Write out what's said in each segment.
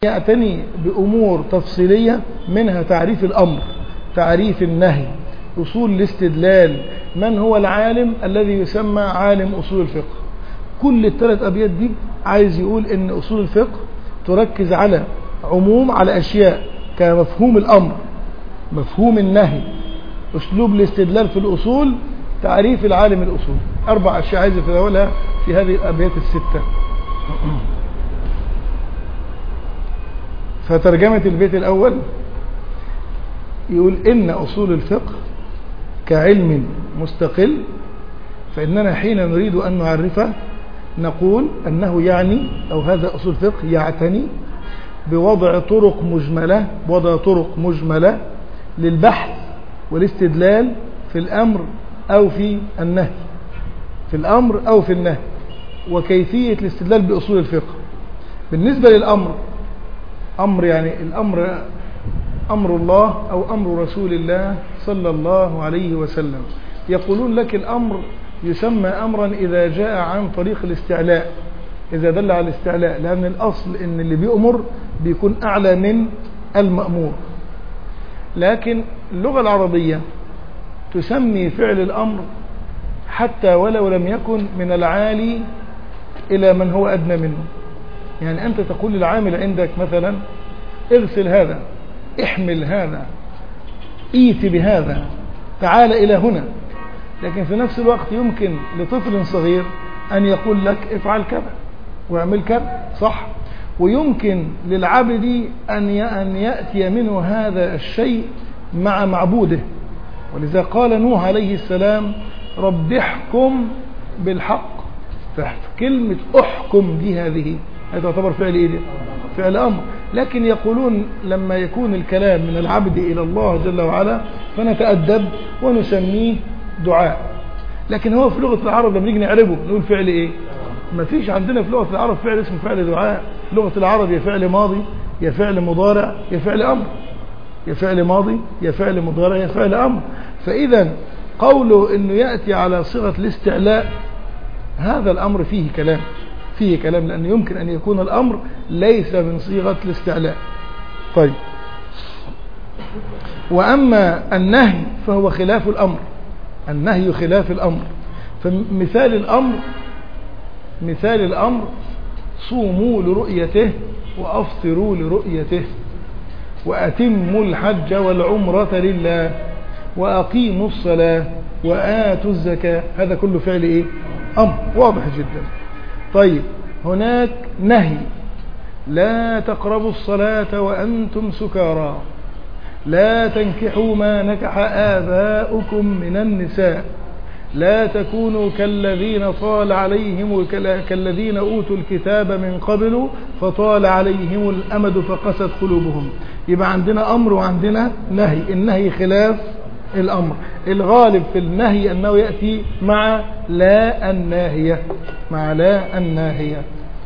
يعتني بأمور تفصيلية منها تعريف الأمر تعريف النهي أصول الاستدلال من هو العالم الذي يسمى عالم أصول الفقه كل الثلاث أبيات دي عايز يقول إن أصول الفقه تركز على عموم على أشياء كمفهوم الأمر مفهوم النهي أسلوب الاستدلال في الأصول تعريف العالم الأصول أربع أشياء عايز يتداولها في هذه الأبيات الستة فترجمة البيت الأول يقول إن أصول الفقه كعلم مستقل فإننا حين نريد أن نعرفه نقول أنه يعني أو هذا أصول الفقه يعتني بوضع طرق مجملة وضع طرق مجملة للبحث والاستدلال في الأمر أو في النهي في الأمر أو في النهي وكيفية الاستدلال بأصول الفقه بالنسبة للأمر أمر يعني الأمر أمر الله أو أمر رسول الله صلى الله عليه وسلم يقولون لك الأمر يسمى أمرا إذا جاء عن طريق الاستعلاء إذا دل على الاستعلاء لأن الأصل إن اللي بيأمر بيكون أعلى من المأمور لكن اللغة العربية تسمي فعل الأمر حتى ولو لم يكن من العالي إلى من هو أدنى منه يعني أنت تقول للعامل عندك مثلا اغسل هذا احمل هذا ايت بهذا تعال إلى هنا لكن في نفس الوقت يمكن لطفل صغير أن يقول لك افعل كذا واعمل كذا صح ويمكن للعبد أن أن يأتي منه هذا الشيء مع معبوده ولذا قال نوح عليه السلام رب احكم بالحق فكلمة احكم دي هذه هذا تعتبر فعل ايه دي؟ فعل امر لكن يقولون لما يكون الكلام من العبد الى الله جل وعلا فنتأدب ونسميه دعاء لكن هو في لغة العرب لما نيجي نعربه نقول فعل ايه ما فيش عندنا في لغة العرب فعل اسمه فعل دعاء لغة العرب يا فعل ماضي يا فعل مضارع يا فعل امر يا فعل ماضي يا فعل مضارع يا فعل امر فاذا قوله انه يأتي على صيغة الاستعلاء هذا الامر فيه كلام فيه كلام لأن يمكن أن يكون الأمر ليس من صيغة الاستعلاء طيب وأما النهي فهو خلاف الأمر النهي خلاف الأمر فمثال الأمر مثال الأمر صوموا لرؤيته وأفطروا لرؤيته وأتموا الحج والعمرة لله وأقيموا الصلاة وآتوا الزكاة هذا كله فعل إيه أمر واضح جدا طيب هناك نهي لا تقربوا الصلاة وأنتم سكارى لا تنكحوا ما نكح آباؤكم من النساء لا تكونوا كالذين طال عليهم كالذين أوتوا الكتاب من قبل فطال عليهم الأمد فقست قلوبهم يبقى عندنا أمر وعندنا نهي النهي خلاف الأمر الغالب في النهي أنه يأتي مع لا الناهية مع لا الناهية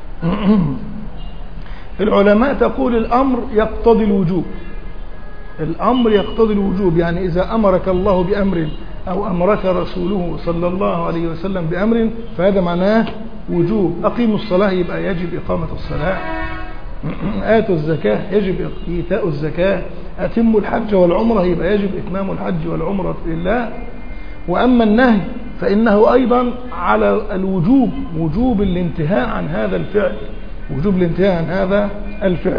العلماء تقول الأمر يقتضي الوجوب الأمر يقتضي الوجوب يعني إذا أمرك الله بأمر أو أمرك رسوله صلى الله عليه وسلم بأمر فهذا معناه وجوب أقيموا الصلاة يبقى يجب إقامة الصلاة آتوا الزكاة يجب إيتاء الزكاة أتموا الحج والعمرة يبقى يجب إتمام الحج والعمرة لله وأما النهي فإنه أيضا على الوجوب وجوب الانتهاء عن هذا الفعل وجوب الانتهاء عن هذا الفعل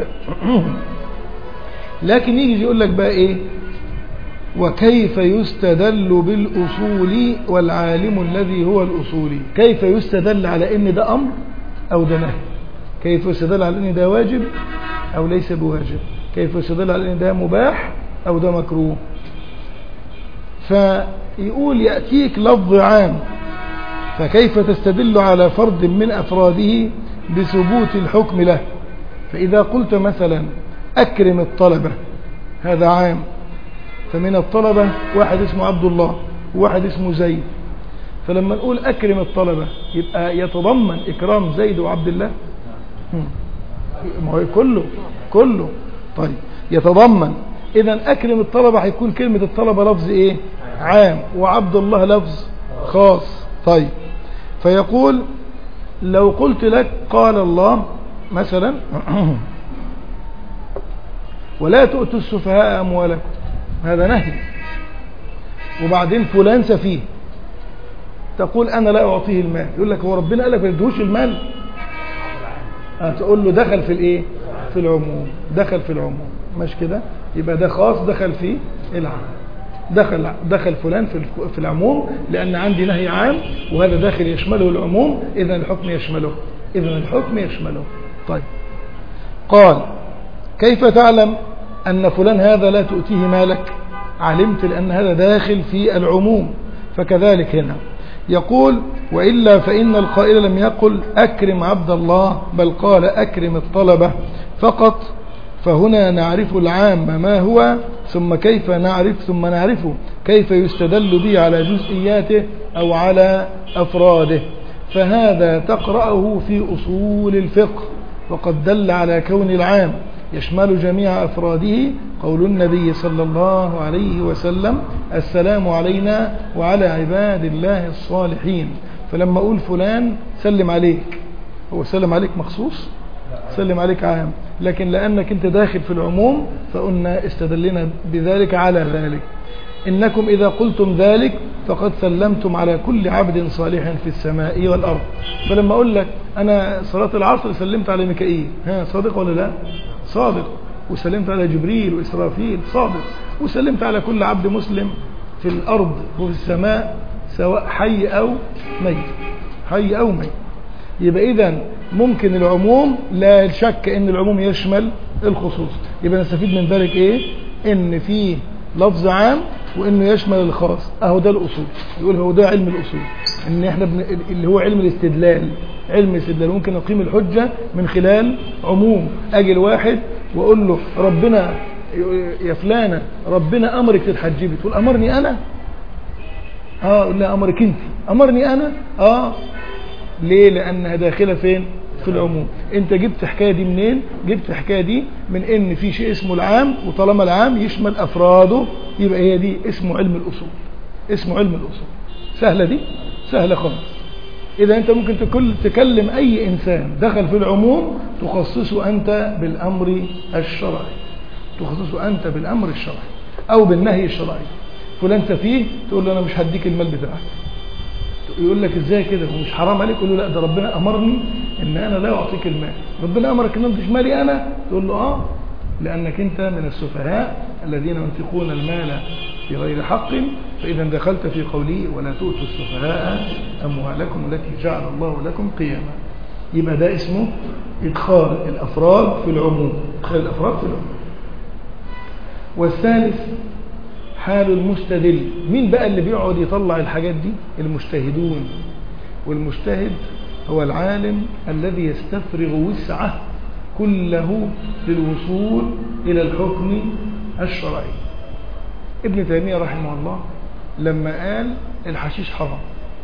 لكن يجي يقول لك بقى إيه وكيف يستدل بالأصول والعالم الذي هو الأصولي كيف يستدل على إن ده أمر أو ده نهي كيف يستدل على ان ده واجب او ليس بواجب كيف يستدل على ان ده مباح او ده مكروه فيقول يأتيك لفظ عام فكيف تستدل على فرد من أفراده بثبوت الحكم له فإذا قلت مثلا أكرم الطلبة هذا عام فمن الطلبة واحد اسمه عبد الله وواحد اسمه زيد فلما نقول أكرم الطلبة يبقى يتضمن إكرام زيد وعبد الله ما هو كله كله طيب يتضمن اذا اكرم الطلبه هيكون كلمه الطلبه لفظ ايه عام وعبد الله لفظ خاص طيب فيقول لو قلت لك قال الله مثلا ولا تؤتوا السفهاء أموالكم هذا نهي وبعدين فلان سفيه تقول أنا لا أعطيه المال يقول لك هو ربنا قال لك ما تدوش المال تقول له دخل في الايه في العموم دخل في العموم مش كده يبقى ده خاص دخل في العام دخل دخل فلان في في العموم لأن عندي نهي عام وهذا داخل يشمله العموم إذا الحكم يشمله إذا الحكم يشمله طيب قال كيف تعلم أن فلان هذا لا تؤتيه مالك علمت لأن هذا داخل في العموم فكذلك هنا يقول وإلا فإن القائل لم يقل أكرم عبد الله بل قال أكرم الطلبة فقط فهنا نعرف العام ما هو ثم كيف نعرف ثم نعرف كيف يستدل به على جزئياته أو على أفراده فهذا تقرأه في أصول الفقه وقد دل على كون العام يشمل جميع أفراده قول النبي صلى الله عليه وسلم السلام علينا وعلى عباد الله الصالحين فلما أقول فلان سلم عليك هو سلم عليك مخصوص سلم عليك عام لكن لأنك أنت داخل في العموم فقلنا استدلنا بذلك على ذلك إنكم إذا قلتم ذلك فقد سلمتم على كل عبد صالح في السماء والأرض فلما أقول لك أنا صلاة العصر سلمت على ميكائيل ها صادق ولا لا صادق وسلمت على جبريل وإسرافيل صادق وسلمت على كل عبد مسلم في الأرض وفي السماء سواء حي أو ميت حي أو ميت يبقى إذا ممكن العموم لا شك ان العموم يشمل الخصوص يبقى نستفيد من ذلك ايه ان في لفظ عام وانه يشمل الخاص اهو ده الاصول يقول هو ده علم الاصول ان احنا بن... اللي هو علم الاستدلال علم الاستدلال ممكن نقيم الحجة من خلال عموم اجي الواحد واقول له ربنا يا فلانة ربنا امرك تتحجبي تقول امرني انا اه لا امرك انت امرني انا اه ليه لانها داخله فين في العموم انت جبت الحكايه دي منين جبت الحكايه دي من ان في شيء اسمه العام وطالما العام يشمل افراده يبقى هي دي اسمه علم الاصول اسمه علم الاصول سهله دي سهله خالص اذا انت ممكن تكل تكلم اي انسان دخل في العموم تخصصه انت بالامر الشرعي تخصصه انت بالامر الشرعي او بالنهي الشرعي فلان سفيه تقول له انا مش هديك المال بتاعك يقول لك ازاي كده ومش حرام عليك يقول له لا ده ربنا امرني ان انا لا اعطيك المال ربنا امرك ان انت مالي انا تقول له اه لانك انت من السفهاء الذين ينفقون المال بغير حق فاذا دخلت في قوله ولا تؤتوا السفهاء اموالكم التي جعل الله لكم قياما يبقى ده اسمه ادخال الافراد في العموم ادخال الافراد في العموم والثالث حال المستدل مين بقى اللي بيقعد يطلع الحاجات دي المجتهدون والمجتهد هو العالم الذي يستفرغ وسعه كله للوصول إلى الحكم الشرعي ابن تيمية رحمه الله لما قال الحشيش حرام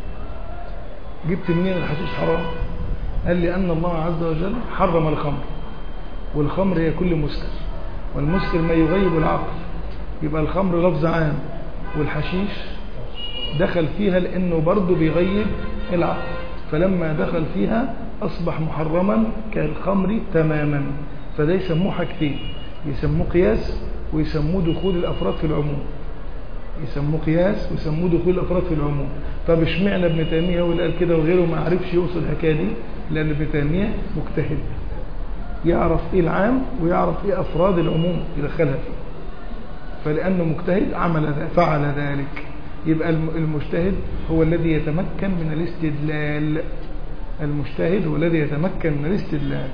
جبت منين الحشيش حرام قال لي أن الله عز وجل حرم الخمر والخمر هي كل مسكر والمسكر ما يغيب العقل يبقى الخمر لفظ عام والحشيش دخل فيها لأنه برضه بيغيب العقل فلما دخل فيها أصبح محرما كالخمر تماما فده يسموه حاجتين يسموه قياس ويسموه دخول الأفراد في العموم يسموه قياس ويسموه دخول الأفراد في العموم طب اشمعنى ابن تيمية هو اللي قال كده وغيره ما عرفش يوصل الحكايه دي لأن ابن تيمية مجتهد يعرف ايه العام ويعرف ايه أفراد العموم يدخلها فيه فلأنه مجتهد عمل ذلك فعل ذلك يبقى المجتهد هو الذي يتمكن من الاستدلال المجتهد هو الذي يتمكن من الاستدلال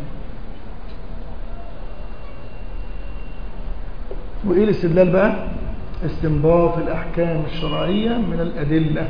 وإيه الاستدلال بقى استنباط الأحكام الشرعية من الأدلة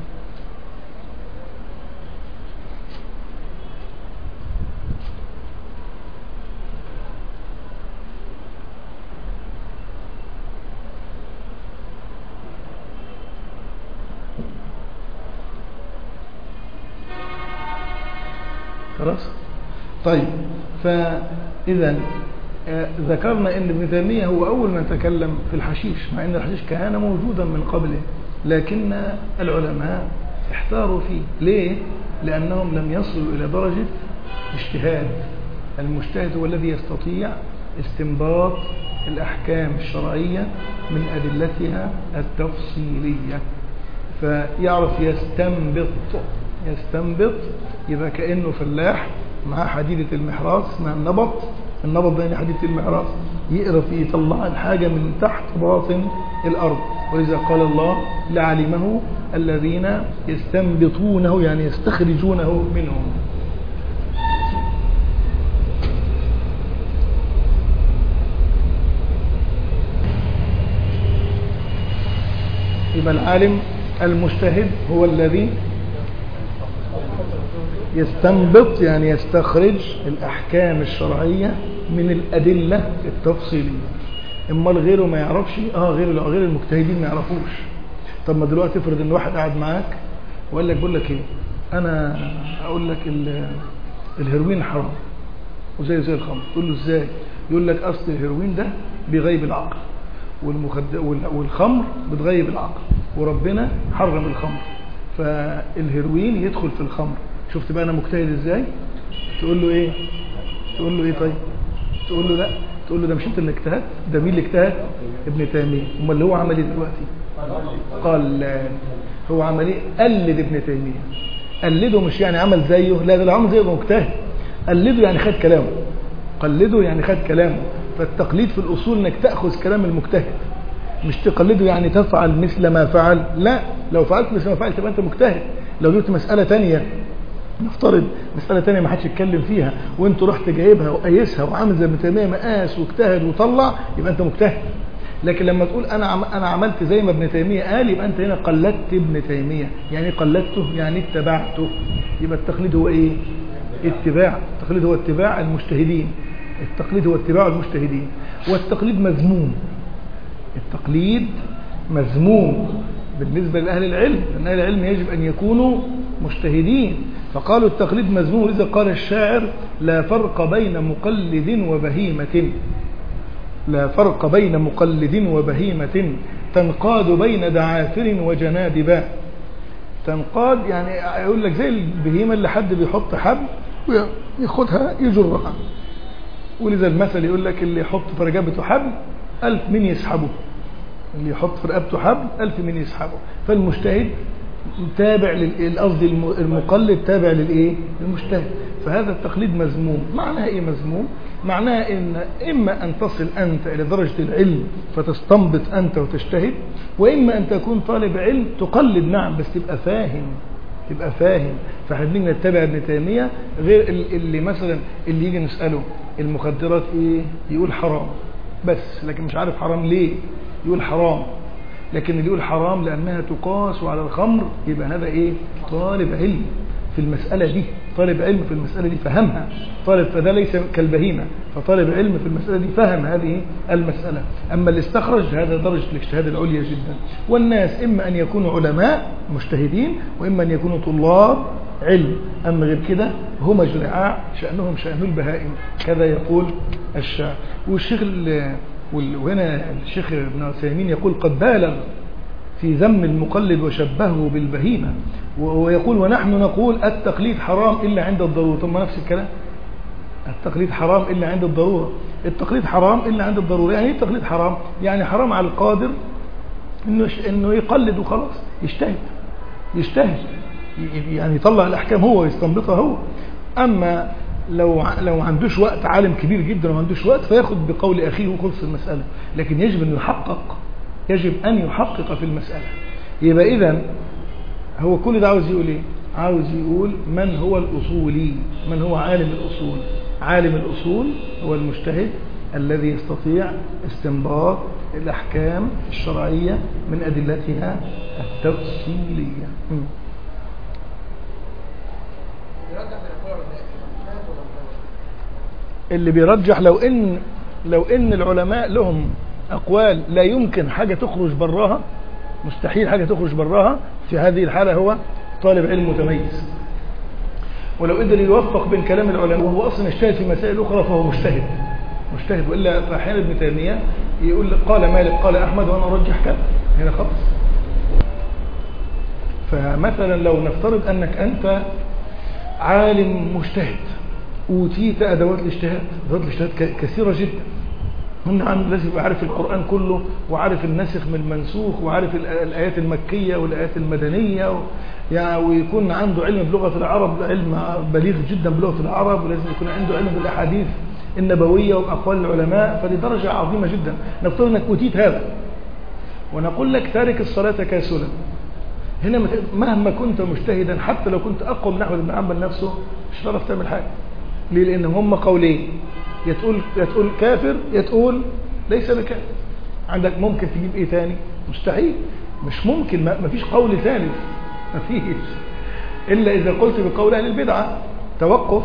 خلاص طيب فإذا ذكرنا ان ابن تيمية هو أول من تكلم في الحشيش مع ان الحشيش كان موجودا من قبله لكن العلماء احتاروا فيه ليه؟ لأنهم لم يصلوا إلى درجة اجتهاد المجتهد هو الذي يستطيع استنباط الأحكام الشرعية من أدلتها التفصيلية فيعرف يستنبط يستنبط يبقى كأنه فلاح معاه حديدة المحراث اسمها النبط النبط ده يعني حديدة المحراث يقرا فيه يطلع الحاجة من تحت باطن الأرض ولذا قال الله لعلمه الذين يستنبطونه يعني يستخرجونه منهم يبقى العالم المجتهد هو الذي يستنبط يعني يستخرج الأحكام الشرعية من الأدلة التفصيلية اما غيره ما يعرفش اه غير غير المجتهدين ما يعرفوش طب ما دلوقتي افرض ان واحد قاعد معاك وقال لك بقول لك ايه انا اقول لك الهيروين حرام وزي زي الخمر تقول له ازاي يقول لك اصل الهيروين ده بيغيب العقل والمخد... والخمر بتغيب العقل وربنا حرم الخمر فالهيروين يدخل في الخمر شفت بقى انا مجتهد ازاي تقول له ايه تقول له ايه طيب تقول له لا تقول له ده مش انت اللي اجتهدت ده مين اللي اجتهد ابن تيميه امال اللي هو عمل ايه دلوقتي قال هو عمل ايه قلد ابن تيميه قلده مش يعني عمل زيه لا ده لو عمل زيه يبقى مجتهد قلده يعني خد كلامه قلده يعني خد كلامه فالتقليد في الاصول انك تاخذ كلام المجتهد مش تقلده يعني تفعل مثل ما فعل لا لو فعلت مثل ما فعل تبقى انت مجتهد لو جبت مساله ثانيه نفترض مسألة تانية ما حدش يتكلم فيها وانت رحت جايبها وقيسها وعامل زي ابن تيمية مقاس واجتهد وطلع يبقى انت مجتهد لكن لما تقول انا عم انا عملت زي ما ابن تيمية قال يبقى انت هنا قلدت ابن تيمية يعني قلدته يعني اتبعته يبقى التقليد هو ايه اتباع التقليد هو اتباع المجتهدين التقليد هو اتباع المجتهدين والتقليد مذموم التقليد مذموم بالنسبة لأهل العلم لأن أهل العلم يجب أن يكونوا مجتهدين فقالوا التقليد مذموم لذا قال الشاعر لا فرق بين مقلد وبهيمة لا فرق بين مقلد وبهيمة تنقاد بين دعافر وجنادب تنقاد يعني يقول لك زي البهيمة اللي حد بيحط حبل وياخدها يجرها ولذا المثل يقول لك اللي يحط في رقبته حبل ألف من يسحبه اللي يحط في رقبته حبل ألف من يسحبه فالمجتهد تابع قصدي المقلد تابع للايه للمجتهد فهذا التقليد مذموم معناها ايه مذموم معناها ان اما ان تصل انت الى درجه العلم فتستنبط انت وتجتهد واما ان تكون طالب علم تقلد نعم بس تبقى فاهم تبقى فاهم فاحنا بنيجي نتبع ابن تيميه غير اللي مثلا اللي يجي نساله المخدرات ايه يقول حرام بس لكن مش عارف حرام ليه يقول حرام لكن اللي يقول حرام لأنها تقاس على الخمر يبقى هذا إيه طالب علم في المسألة دي طالب علم في المسألة دي فهمها طالب فده ليس كالبهيمة فطالب علم في المسألة دي فهم هذه المسألة أما اللي استخرج هذا درجة الاجتهاد العليا جدا والناس إما أن يكونوا علماء مجتهدين وإما أن يكونوا طلاب علم أما غير كده هم جرعاء شأنهم شأن البهائم كذا يقول الشاعر والشيخ وهنا الشيخ ابن عثيمين يقول قد بالغ في ذم المقلد وشبهه بالبهيمة ويقول ونحن نقول التقليد حرام إلا عند الضرورة ثم نفس الكلام التقليد حرام إلا عند الضرورة التقليد حرام إلا عند الضرورة يعني ايه التقليد حرام يعني حرام على القادر إنه, إنه يقلد وخلاص يجتهد يجتهد يعني يطلع الأحكام هو ويستنبطها هو أما لو لو ما عندوش وقت عالم كبير جدا وما عندوش وقت فياخد بقول اخيه وخلص المساله لكن يجب ان يحقق يجب ان يحقق في المساله يبقى اذا هو كل ده عاوز يقول ايه عاوز يقول من هو الاصولي من هو عالم الاصول عالم الاصول هو المجتهد الذي يستطيع استنباط الاحكام الشرعيه من ادلتها التفصيليه اللي بيرجح لو ان لو ان العلماء لهم اقوال لا يمكن حاجه تخرج براها مستحيل حاجه تخرج براها في هذه الحاله هو طالب علم متميز ولو قدر يوفق بين كلام العلماء وهو اصلا اجتهد في مسائل اخرى فهو مجتهد مجتهد والا احيانا ابن تيميه يقول قال مالك قال احمد وانا ارجح كذا هنا خطأ فمثلا لو نفترض انك انت عالم مجتهد أوتيت أدوات الاجتهاد أدوات الاجتهاد كثيرة جدا من عنده لازم يبقى عارف القرآن كله وعارف الناسخ من المنسوخ وعارف الآيات المكية والآيات المدنية و... يعني ويكون عنده علم بلغة العرب علم بليغ جدا بلغة العرب ولازم يكون عنده علم بالأحاديث النبوية وأقوال العلماء فدي درجة عظيمة جدا نفترض أنك أوتيت هذا ونقول لك تارك الصلاة كاسلا هنا مهما كنت مجتهدا حتى لو كنت أقوى من أحمد بن حنبل نفسه مش هتعرف تعمل حاجة ليه لأن هم قولين يا تقول يا تقول كافر يا تقول ليس بكافر عندك ممكن تجيب ايه تاني مستحيل مش ممكن ما فيش قول ثالث ما فيش الا اذا قلت بقول اهل البدعه توقف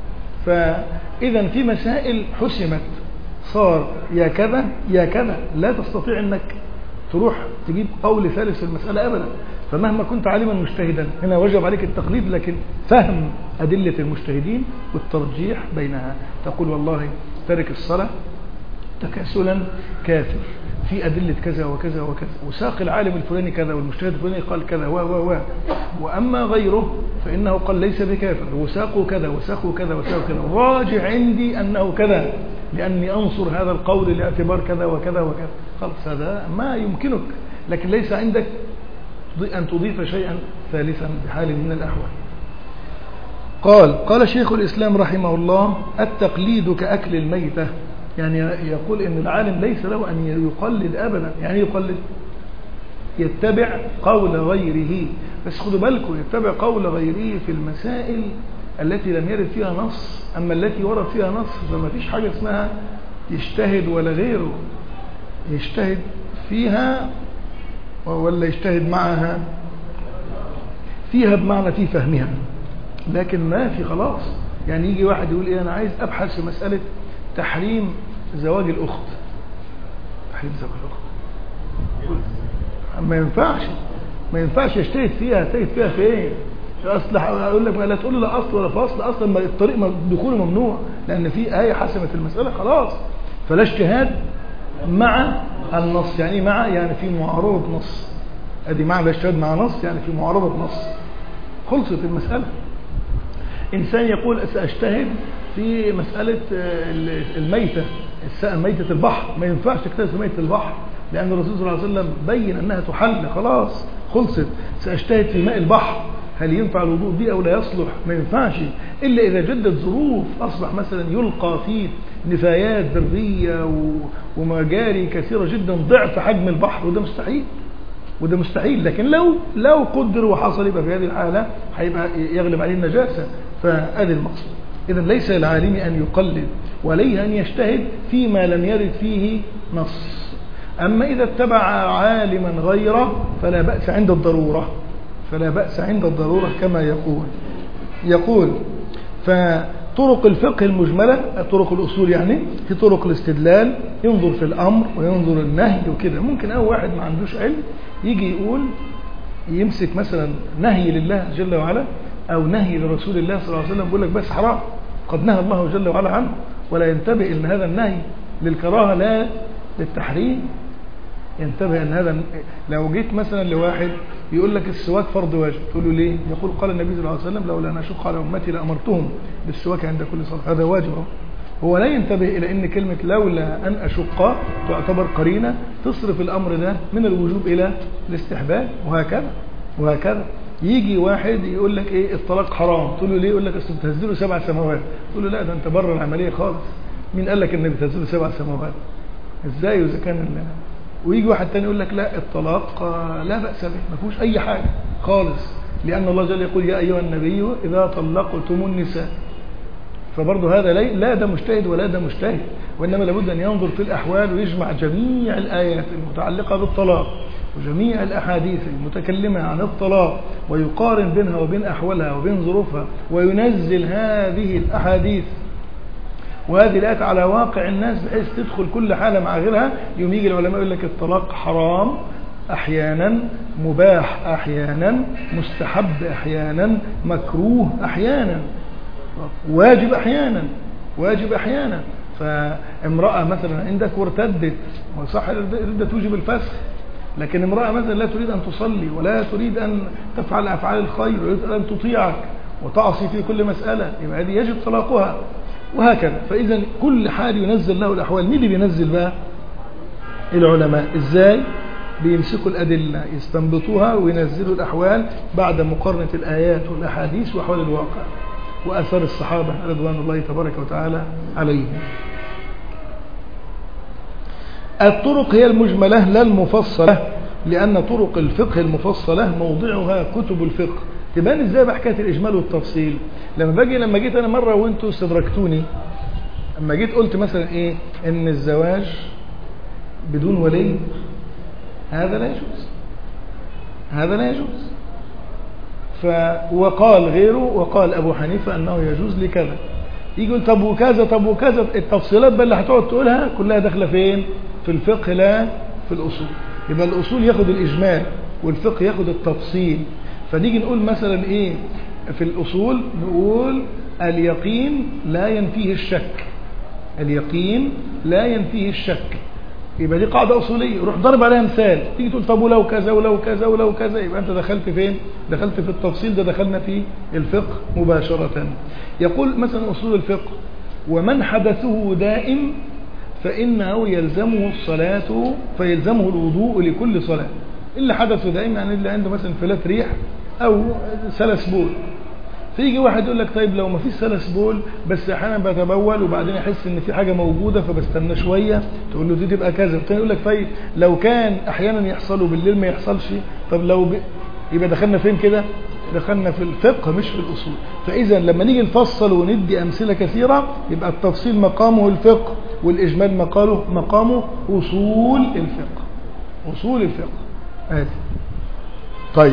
فاذا في مسائل حسمت صار يا كذا يا كذا لا تستطيع انك تروح تجيب قول ثالث في المساله ابدا فمهما كنت عالما مجتهدا هنا وجب عليك التقليد لكن فهم أدلة المجتهدين والترجيح بينها تقول والله ترك الصلاة تكاسلا كافر في أدلة كذا وكذا وكذا وساق العالم الفلاني كذا والمجتهد الفلاني قال كذا و و و وأما غيره فإنه قال ليس بكافر وساقوا كذا وساقوا كذا وساقوا كذا راجع عندي أنه كذا لأني أنصر هذا القول لاعتبار كذا وكذا وكذا خلص هذا ما يمكنك لكن ليس عندك أن تضيف شيئا ثالثا بحال من الأحوال قال قال شيخ الإسلام رحمه الله التقليد كأكل الميتة يعني يقول إن العالم ليس له أن يقلد أبدا يعني يقلد يتبع قول غيره بس خدوا بالكم يتبع قول غيره في المسائل التي لم يرد فيها نص أما التي ورد فيها نص فما فيش حاجة اسمها يجتهد ولا غيره يجتهد فيها ولا يجتهد معها فيها بمعنى في فهمها لكن ما في خلاص يعني يجي واحد يقول ايه انا عايز ابحث في مسألة تحريم زواج الاخت تحريم زواج الاخت ما ينفعش ما ينفعش يجتهد فيها يجتهد فيها في ايه اصل اقول لك لا تقول لا اصل ولا فاصل اصلا ما الطريق دخوله ممنوع لان في ايه حسمت المساله خلاص فلا اجتهاد مع النص يعني مع يعني في معارضة نص ادي معنى اجتهاد مع نص يعني في معارضة نص خلصت المسألة إنسان يقول سأجتهد في مسألة الميتة ميتة البحر ما ينفعش تجتهد في ميتة البحر لأن الرسول صلى الله عليه وسلم بين أنها تحل خلاص خلصت سأجتهد في ماء البحر هل ينفع الوضوء به أو لا يصلح ما ينفعش إلا إذا جدت ظروف أصبح مثلا يلقى فيه نفايات برية ومجاري كثيرة جدا ضعف حجم البحر وده مستحيل وده مستحيل لكن لو لو قدر وحصل يبقى في هذه الحالة هيبقى يغلب عليه النجاسة فهذا المقصود إذا ليس للعالم أن يقلد وليه أن يجتهد فيما لم يرد فيه نص أما إذا اتبع عالما غيره فلا بأس عند الضرورة فلا بأس عند الضرورة كما يقول يقول فطرق الفقه المجملة طرق الأصول يعني في طرق الاستدلال ينظر في الأمر وينظر النهي وكده ممكن أول واحد ما عندوش علم يجي يقول يمسك مثلا نهي لله جل وعلا أو نهي لرسول الله صلى الله عليه وسلم يقول لك بس حرام قد نهى الله جل وعلا عنه ولا ينتبه أن هذا النهي للكراهة لا للتحريم ينتبه أن هذا لو جيت مثلا لواحد يقول لك السواك فرض واجب تقول له ليه يقول قال النبي صلى الله عليه وسلم لولا أن أشق على أمتي لأمرتهم بالسواك عند كل صلاة هذا واجب هو لا ينتبه إلى أن كلمة لولا أن أشق تعتبر قرينة تصرف الأمر ده من الوجوب إلى الاستحباب وهكذا وهكذا يجي واحد يقول لك ايه الطلاق حرام تقول له ليه يقول لك اصل بتهزله سبع سماوات تقول له لا ده انت بره العمليه خالص مين قال لك ان بتهزله سبع سماوات ازاي واذا كان ويجي واحد تاني يقول لك لا الطلاق لا بأس به ما فيهوش أي حاجة خالص لأن الله جل يقول يا أيها النبي إذا طلقتم النساء فبرضه هذا لا ده مجتهد ولا ده مجتهد وإنما لابد أن ينظر في الأحوال ويجمع جميع الآيات المتعلقة بالطلاق وجميع الأحاديث المتكلمة عن الطلاق ويقارن بينها وبين أحوالها وبين ظروفها وينزل هذه الأحاديث وهذه الآيات على واقع الناس بحيث تدخل كل حالة مع غيرها يوم يجي العلماء يقول لك الطلاق حرام أحيانا مباح أحيانا مستحب أحيانا مكروه أحيانا واجب أحيانا واجب أحيانا فامرأة مثلا عندك وارتدت وصح الردة توجب الفسخ لكن امرأة مثلا لا تريد أن تصلي ولا تريد أن تفعل أفعال الخير ولا تريد أن تطيعك وتعصي في كل مسألة يبقى هذه يجب طلاقها وهكذا فإذا كل حال ينزل له الأحوال مين اللي بينزل بقى العلماء إزاي بيمسكوا الأدلة يستنبطوها وينزلوا الأحوال بعد مقارنة الآيات والأحاديث وأحوال الواقع وأثار الصحابة رضوان الله تبارك وتعالى عليهم الطرق هي المجملة لا المفصلة لأن طرق الفقه المفصلة موضعها كتب الفقه تبان ازاي بحكاية الإجمال والتفصيل لما باجي لما جيت أنا مرة وانتوا استدركتوني لما جيت قلت مثلا ايه ان الزواج بدون ولي هذا لا يجوز هذا لا يجوز ف وقال غيره وقال أبو حنيفة أنه يجوز لكذا يجي يقول طب وكذا طب وكذا التفصيلات بقى اللي هتقعد تقولها كلها داخله فين في الفقه لا في الأصول يبقى الأصول ياخد الإجمال والفقه ياخد التفصيل فنيجي نقول مثلا إيه في الأصول نقول اليقين لا ينفيه الشك اليقين لا ينفيه الشك يبقى دي قاعدة أصولية روح ضرب عليها مثال تيجي تقول طب ولو كذا ولو كذا ولو كذا يبقى أنت دخلت فين دخلت في التفصيل ده دخلنا في الفقه مباشرة يقول مثلا أصول الفقه ومن حدثه دائم فإنه يلزمه الصلاة فيلزمه الوضوء لكل صلاة اللي حدثه دائم يعني اللي عنده مثلا فلات ريح أو سلس بول فيجي واحد يقول لك طيب لو ما فيش سلس بول بس احيانا بتبول وبعدين يحس ان في حاجه موجوده فبستنى شويه تقول له دي تبقى كذا الثاني يقول لك طيب لو كان احيانا يحصل وبالليل ما يحصلش طب لو ب... يبقى دخلنا فين كده دخلنا في الفقه مش في الاصول فاذا لما نيجي نفصل وندي امثله كثيره يبقى التفصيل مقامه الفقه والاجمال مقاله مقامه اصول الفقه اصول الفقه ادي طيب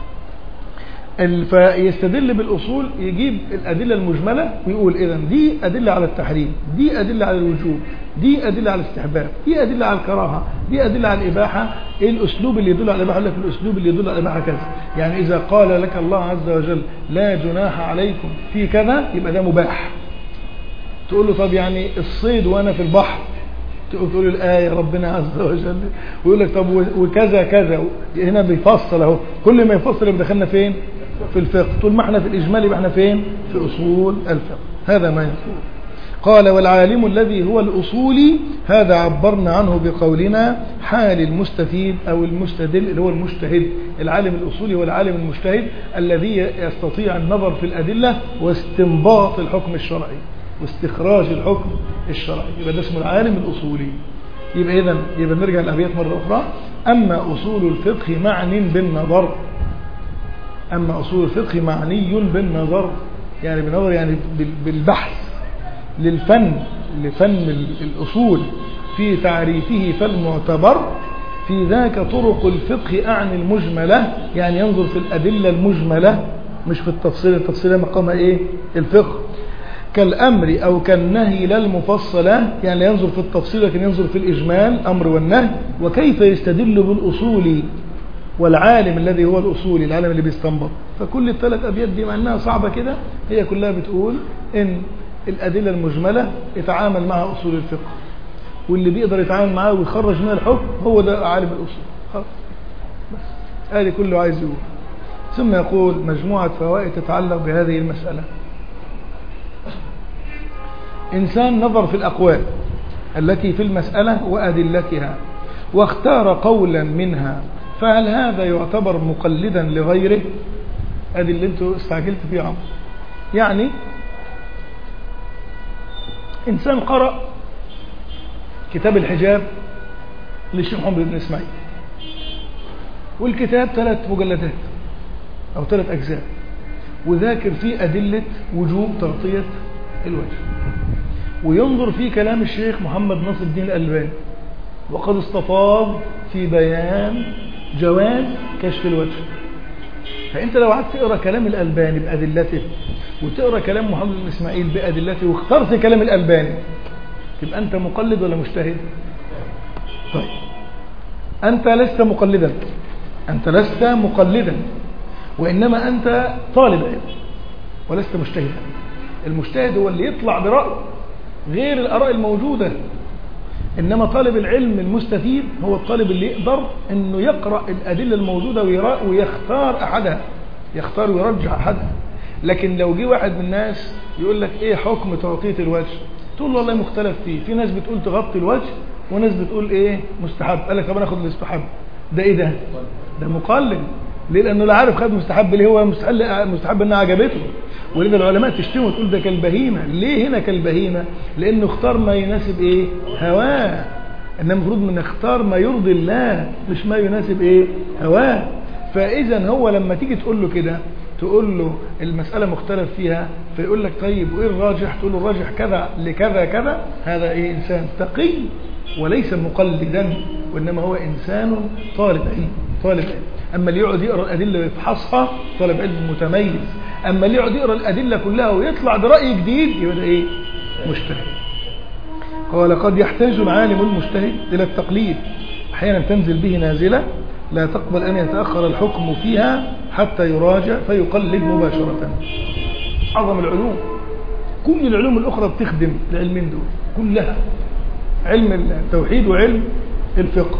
فيستدل بالأصول يجيب الأدلة المجملة ويقول إذا دي أدلة على التحريم دي أدلة على الوجوب دي أدلة على الاستحباب دي أدلة على الكراهة دي أدلة على الإباحة إيه الأسلوب اللي يدل على الإباحة لك الأسلوب اللي يدل على الإباحة كذا يعني إذا قال لك الله عز وجل لا جناح عليكم في كذا يبقى ده مباح تقول له طب يعني الصيد وأنا في البحر تقول الآية ربنا عز وجل ويقول لك طب وكذا كذا هنا بيفصل اهو كل ما يفصل يبقى دخلنا فين في الفقه طول ما احنا في الإجمال يبقى احنا فين في أصول الفقه هذا ما يقول قال والعالم الذي هو الأصولي هذا عبرنا عنه بقولنا حال المستفيد أو المستدل اللي هو المجتهد العالم الأصولي هو العالم المجتهد الذي يستطيع النظر في الأدلة واستنباط الحكم الشرعي واستخراج الحكم الشرعي يبقى ده اسمه العالم الأصولي يبقى إذا يبقى نرجع الأبيات مرة أخرى أما أصول الفقه معني بالنظر أما أصول الفقه معني بالنظر يعني بالنظر يعني بالبحث للفن لفن الأصول في تعريفه فالمعتبر في ذاك طرق الفقه أعني المجملة يعني ينظر في الأدلة المجملة مش في التفصيل التفصيل مقام إيه الفقه كالأمر أو كالنهي لا المفصلة يعني لا ينظر في التفصيل لكن ينظر في الإجمال أمر والنهي وكيف يستدل بالأصول والعالم الذي هو الأصولي العالم اللي بيستنبط فكل الثلاث أبيات دي مع أنها صعبة كده هي كلها بتقول إن الأدلة المجملة يتعامل معها أصول الفقه واللي بيقدر يتعامل معاه ويخرج منها الحكم هو ده عالم الأصول خلاص بس هذه كله عايز يقول ثم يقول مجموعة فوائد تتعلق بهذه المسألة إنسان نظر في الأقوال التي في المسألة وأدلتها واختار قولا منها فهل هذا يعتبر مقلدا لغيره ادي اللي انتوا استعجلت فيه عمر يعني انسان قرأ كتاب الحجاب للشيخ محمد بن اسماعيل والكتاب ثلاث مجلدات او ثلاث اجزاء وذاكر فيه ادله وجوب تغطيه الوجه وينظر في كلام الشيخ محمد ناصر الدين الالباني وقد استفاض في بيان جواز كشف الوجه فانت لو قعدت تقرا كلام الالباني بادلته وتقرا كلام محمد بن اسماعيل بادلته واخترت كلام الالباني تبقى انت مقلد ولا مجتهد طيب انت لست مقلدا انت لست مقلدا وانما انت طالب علم ولست مجتهدا المجتهد هو اللي يطلع براي غير الاراء الموجوده إنما طالب العلم المستفيد هو الطالب اللي يقدر أنه يقرأ الأدلة الموجودة ويختار أحدها يختار ويرجع أحدها لكن لو جه واحد من الناس يقول لك ايه حكم تغطيه الوجه تقول له والله مختلف فيه في ناس بتقول تغطي الوجه وناس بتقول ايه مستحب قال لك طب انا اخد المستحب ده ايه ده ده مقلد ليه لانه لا عارف خد مستحب ليه هو مستحب مستحب انها عجبته ولذا العلماء تشتمه وتقول ده كالبهيمه ليه هنا كالبهيمه لانه اختار ما يناسب ايه هواه انما المفروض من نختار ما يرضي الله مش ما يناسب ايه هواه فاذا هو لما تيجي تقول له كده تقول له المسألة مختلف فيها فيقول لك طيب وإيه الراجح تقول له الراجح كذا لكذا كذا هذا إيه إنسان تقي وليس مقلدا وإنما هو إنسان طالب علم طالب علم أما اللي يقعد يقرأ الأدلة ويفحصها طالب علم متميز أما اللي يقعد يقرأ الأدلة كلها ويطلع برأي جديد يبقى ده إيه مجتهد قال قد يحتاج العالم المجتهد إلى التقليد أحيانا تنزل به نازلة لا تقبل أن يتأخر الحكم فيها حتى يراجع فيقلد مباشرة أعظم العلوم كل العلوم الأخرى بتخدم العلمين دول كلها علم التوحيد وعلم الفقه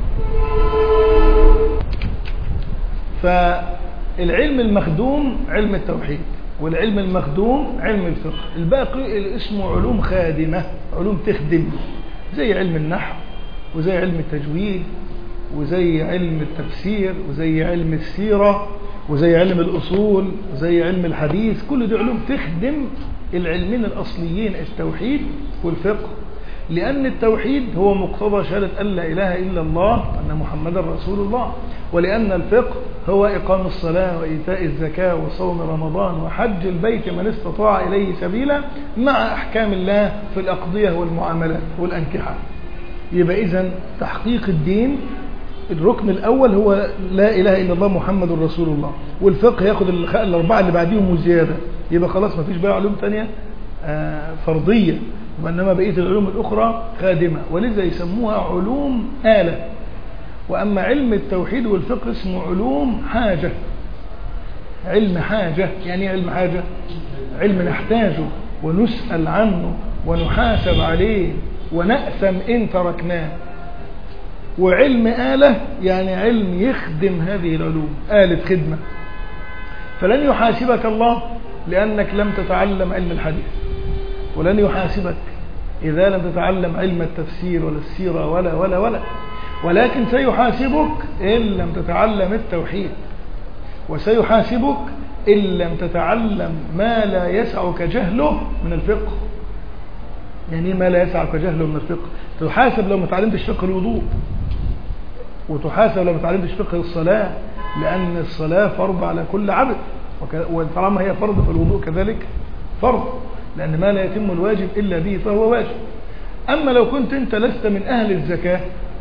فالعلم المخدوم علم التوحيد والعلم المخدوم علم الفقه الباقي اسمه علوم خادمة علوم تخدم زي علم النحو وزي علم التجويد وزي علم التفسير وزي علم السيرة وزي علم الأصول وزي علم الحديث كل دي علوم تخدم العلمين الأصليين التوحيد والفقه لأن التوحيد هو مقتضى شهادة أن لا إله إلا الله وأن محمدا رسول الله ولأن الفقه هو إقام الصلاة وإيتاء الزكاة وصوم رمضان وحج البيت من استطاع إليه سبيلا مع أحكام الله في الأقضية والمعاملات والأنكحة يبقى إذن تحقيق الدين الركن الأول هو لا إله إلا الله محمد رسول الله والفقه ياخد الأربعة اللي بعديهم وزيادة يبقى خلاص ما فيش بقى علوم تانية فرضية وإنما بقية العلوم الأخرى خادمة ولذا يسموها علوم آلة وأما علم التوحيد والفقه اسمه علوم حاجة علم حاجة يعني علم حاجة علم نحتاجه ونسأل عنه ونحاسب عليه ونأثم إن تركناه وعلم آلة يعني علم يخدم هذه العلوم آلة خدمة فلن يحاسبك الله لأنك لم تتعلم علم الحديث ولن يحاسبك إذا لم تتعلم علم التفسير ولا السيرة ولا ولا ولا ولكن سيحاسبك إن لم تتعلم التوحيد وسيحاسبك إن لم تتعلم ما لا يسعك جهله من الفقه يعني ما لا يسعك جهله من الفقه تحاسب لو ما تعلمتش فقه الوضوء وتحاسب لو ما تعلمتش فقه الصلاة لأن الصلاة فرض على كل عبد وطالما هي فرض فالوضوء كذلك فرض لأن ما لا يتم الواجب إلا به فهو واجب أما لو كنت أنت لست من أهل الزكاة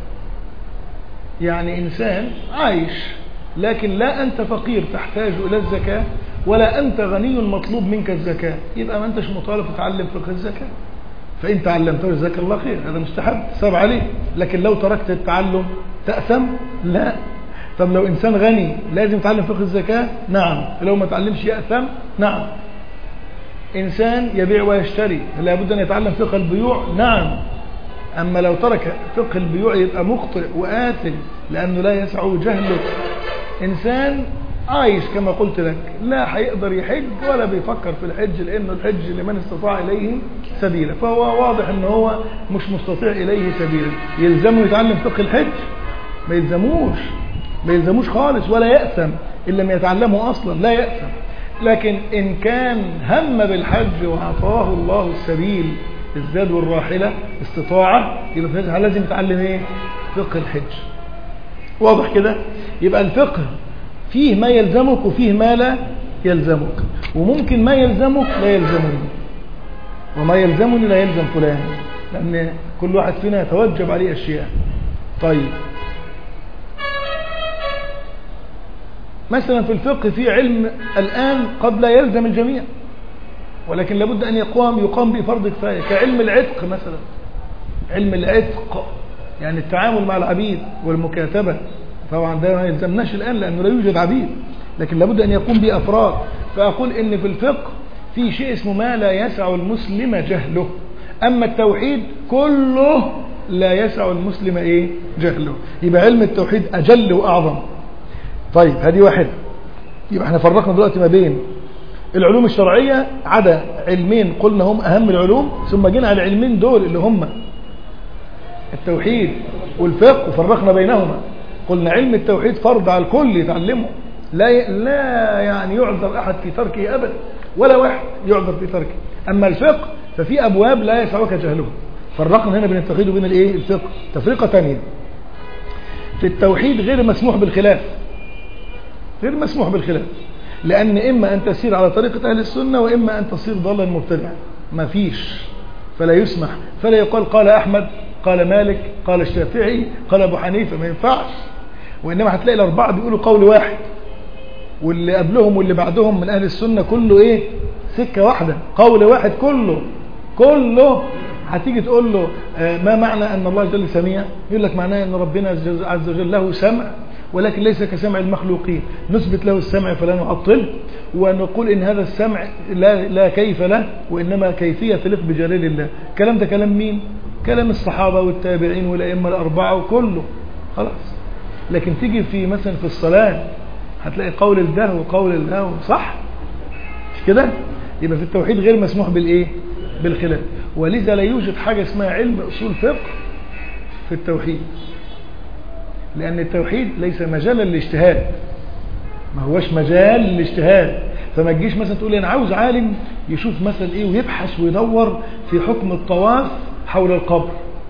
يعني إنسان عايش لكن لا أنت فقير تحتاج إلى الزكاة ولا أنت غني مطلوب منك الزكاة يبقى ما أنتش مطالب تتعلم فقه الزكاة فإن تعلمته جزاك الله خير هذا مستحب ساب عليه لكن لو تركت التعلم تأثم لا طب لو إنسان غني لازم يتعلم فقه الزكاة نعم لو ما تعلمش يأثم نعم إنسان يبيع ويشتري لابد أن يتعلم فقه البيوع نعم أما لو ترك فقه البيوع يبقى مخطئ وآثم لأنه لا يسعه جهله إنسان عايش كما قلت لك لا هيقدر يحج ولا بيفكر في الحج لأنه الحج لمن استطاع إليه سبيلا فهو واضح أنه هو مش مستطيع إليه سبيلا يلزمه يتعلم فقه الحج ما يلزموش ما يلزموش خالص ولا يأثم إن لم يتعلمه أصلا لا يأثم لكن إن كان هم بالحج وأعطاه الله السبيل الزاد والراحلة استطاعة يبقى لازم يتعلم إيه فقه الحج واضح كده يبقى الفقه فيه ما يلزمك وفيه ما لا يلزمك وممكن ما يلزمك لا يلزمني وما يلزمني لا يلزم فلان لأن كل واحد فينا يتوجب عليه أشياء طيب مثلا في الفقه في علم الآن قد لا يلزم الجميع ولكن لابد أن يقام يقام به فرض كفاية كعلم العتق مثلا علم العتق يعني التعامل مع العبيد والمكاتبة طبعا ده ما يلزمناش الآن لأنه لا يوجد عبيد لكن لابد أن يقوم به أفراد فأقول إن في الفقه في شيء اسمه ما لا يسع المسلم جهله أما التوحيد كله لا يسع المسلم إيه جهله يبقى علم التوحيد أجل وأعظم طيب هذه واحدة يبقى احنا فرقنا دلوقتي ما بين العلوم الشرعية عدا علمين قلنا هم أهم العلوم ثم جينا على العلمين دول اللي هم التوحيد والفقه وفرقنا بينهما قلنا علم التوحيد فرض على الكل يتعلمه لا لا يعني يعذر أحد في تركه أبدا ولا واحد يعذر في تركه أما الفقه ففي أبواب لا يسعك جهله فرقنا هنا بين التوحيد وبين الايه الفقه تفرقة ثانية في التوحيد غير مسموح بالخلاف غير مسموح بالخلاف لأن إما أن تسير على طريقة أهل السنة وإما أن تصير ضالا مبتدعا ما فيش فلا يسمح فلا يقال قال أحمد قال مالك قال الشافعي قال أبو حنيفة ما ينفعش وإنما هتلاقي الأربعة بيقولوا قول واحد واللي قبلهم واللي بعدهم من أهل السنة كله إيه سكة واحدة قول واحد كله كله هتيجي تقول له آه، ما معنى أن الله جل سميع يقول لك معناه أن ربنا عز وجل له سمع ولكن ليس كسمع المخلوقين نثبت له السمع فلا نعطله ونقول إن هذا السمع لا, لا كيف له وإنما كيفية تليق بجلال الله الكلام ده كلام مين كلام الصحابة والتابعين والأئمة الأربعة وكله خلاص لكن تيجي في مثلا في الصلاة هتلاقي قول الده وقول الده صح مش كده يبقى في التوحيد غير مسموح بالإيه بالخلاف ولذا لا يوجد حاجة اسمها علم أصول فقه في التوحيد لأن التوحيد ليس مجالا للاجتهاد ما هوش مجال للاجتهاد فما تجيش مثلا تقول أنا عاوز عالم يشوف مثلا إيه ويبحث ويدور في حكم الطواف حول القبر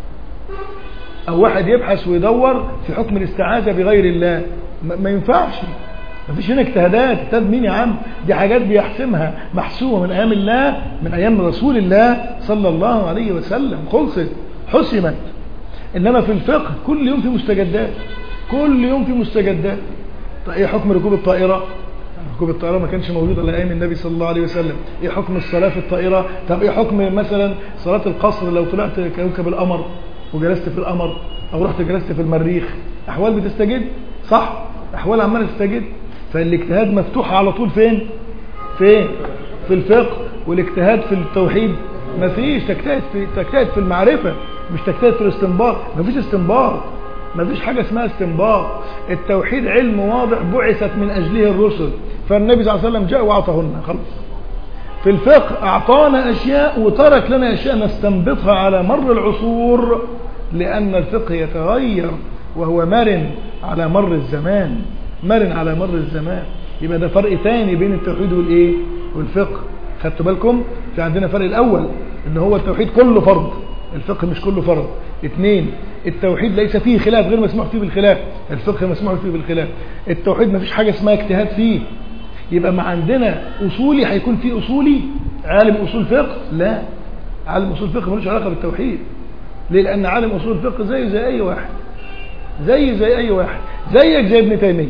أو واحد يبحث ويدور في حكم الاستعاذة بغير الله ما ينفعش ما فيش هنا اجتهادات اجتهاد مين يا عم دي حاجات بيحسمها محسومة من أيام الله من أيام رسول الله صلى الله عليه وسلم خلصت حسمت إنما في الفقه كل يوم في مستجدات كل يوم في مستجدات طيب ايه حكم ركوب الطائرة ركوب الطائرة ما كانش موجود الا ايام النبي صلى الله عليه وسلم ايه حكم الصلاة في الطائرة طب ايه حكم مثلا صلاة القصر لو طلعت كوكب القمر وجلست في القمر او رحت جلست في المريخ احوال بتستجد صح احوال عماله تستجد فالاجتهاد مفتوح على طول فين فين في الفقه والاجتهاد في التوحيد مفيش تجتهد في تجتهد في المعرفة مش تجتهد في الاستنباط مفيش استنباط مفيش حاجة اسمها استنباط التوحيد علم واضح بعثت من أجله الرسل فالنبي صلى الله عليه وسلم جاء وأعطاهن خلاص في الفقه أعطانا أشياء وترك لنا أشياء نستنبطها على مر العصور لأن الفقه يتغير وهو مرن على مر الزمان مرن على مر الزمان يبقى ده فرق ثاني بين التوحيد والايه والفقه خدتوا بالكم في عندنا فرق الاول ان هو التوحيد كله فرض الفقه مش كله فرض اثنين التوحيد ليس فيه خلاف غير مسموح فيه بالخلاف الفقه مسموح فيه بالخلاف التوحيد ما فيش حاجة اسمها اجتهاد فيه يبقى ما عندنا اصولي هيكون فيه اصولي عالم اصول فقه لا عالم اصول فقه ملوش علاقة بالتوحيد ليه لان عالم اصول فقه زيه زي اي واحد زي زي اي واحد زيك زي ابن تيمية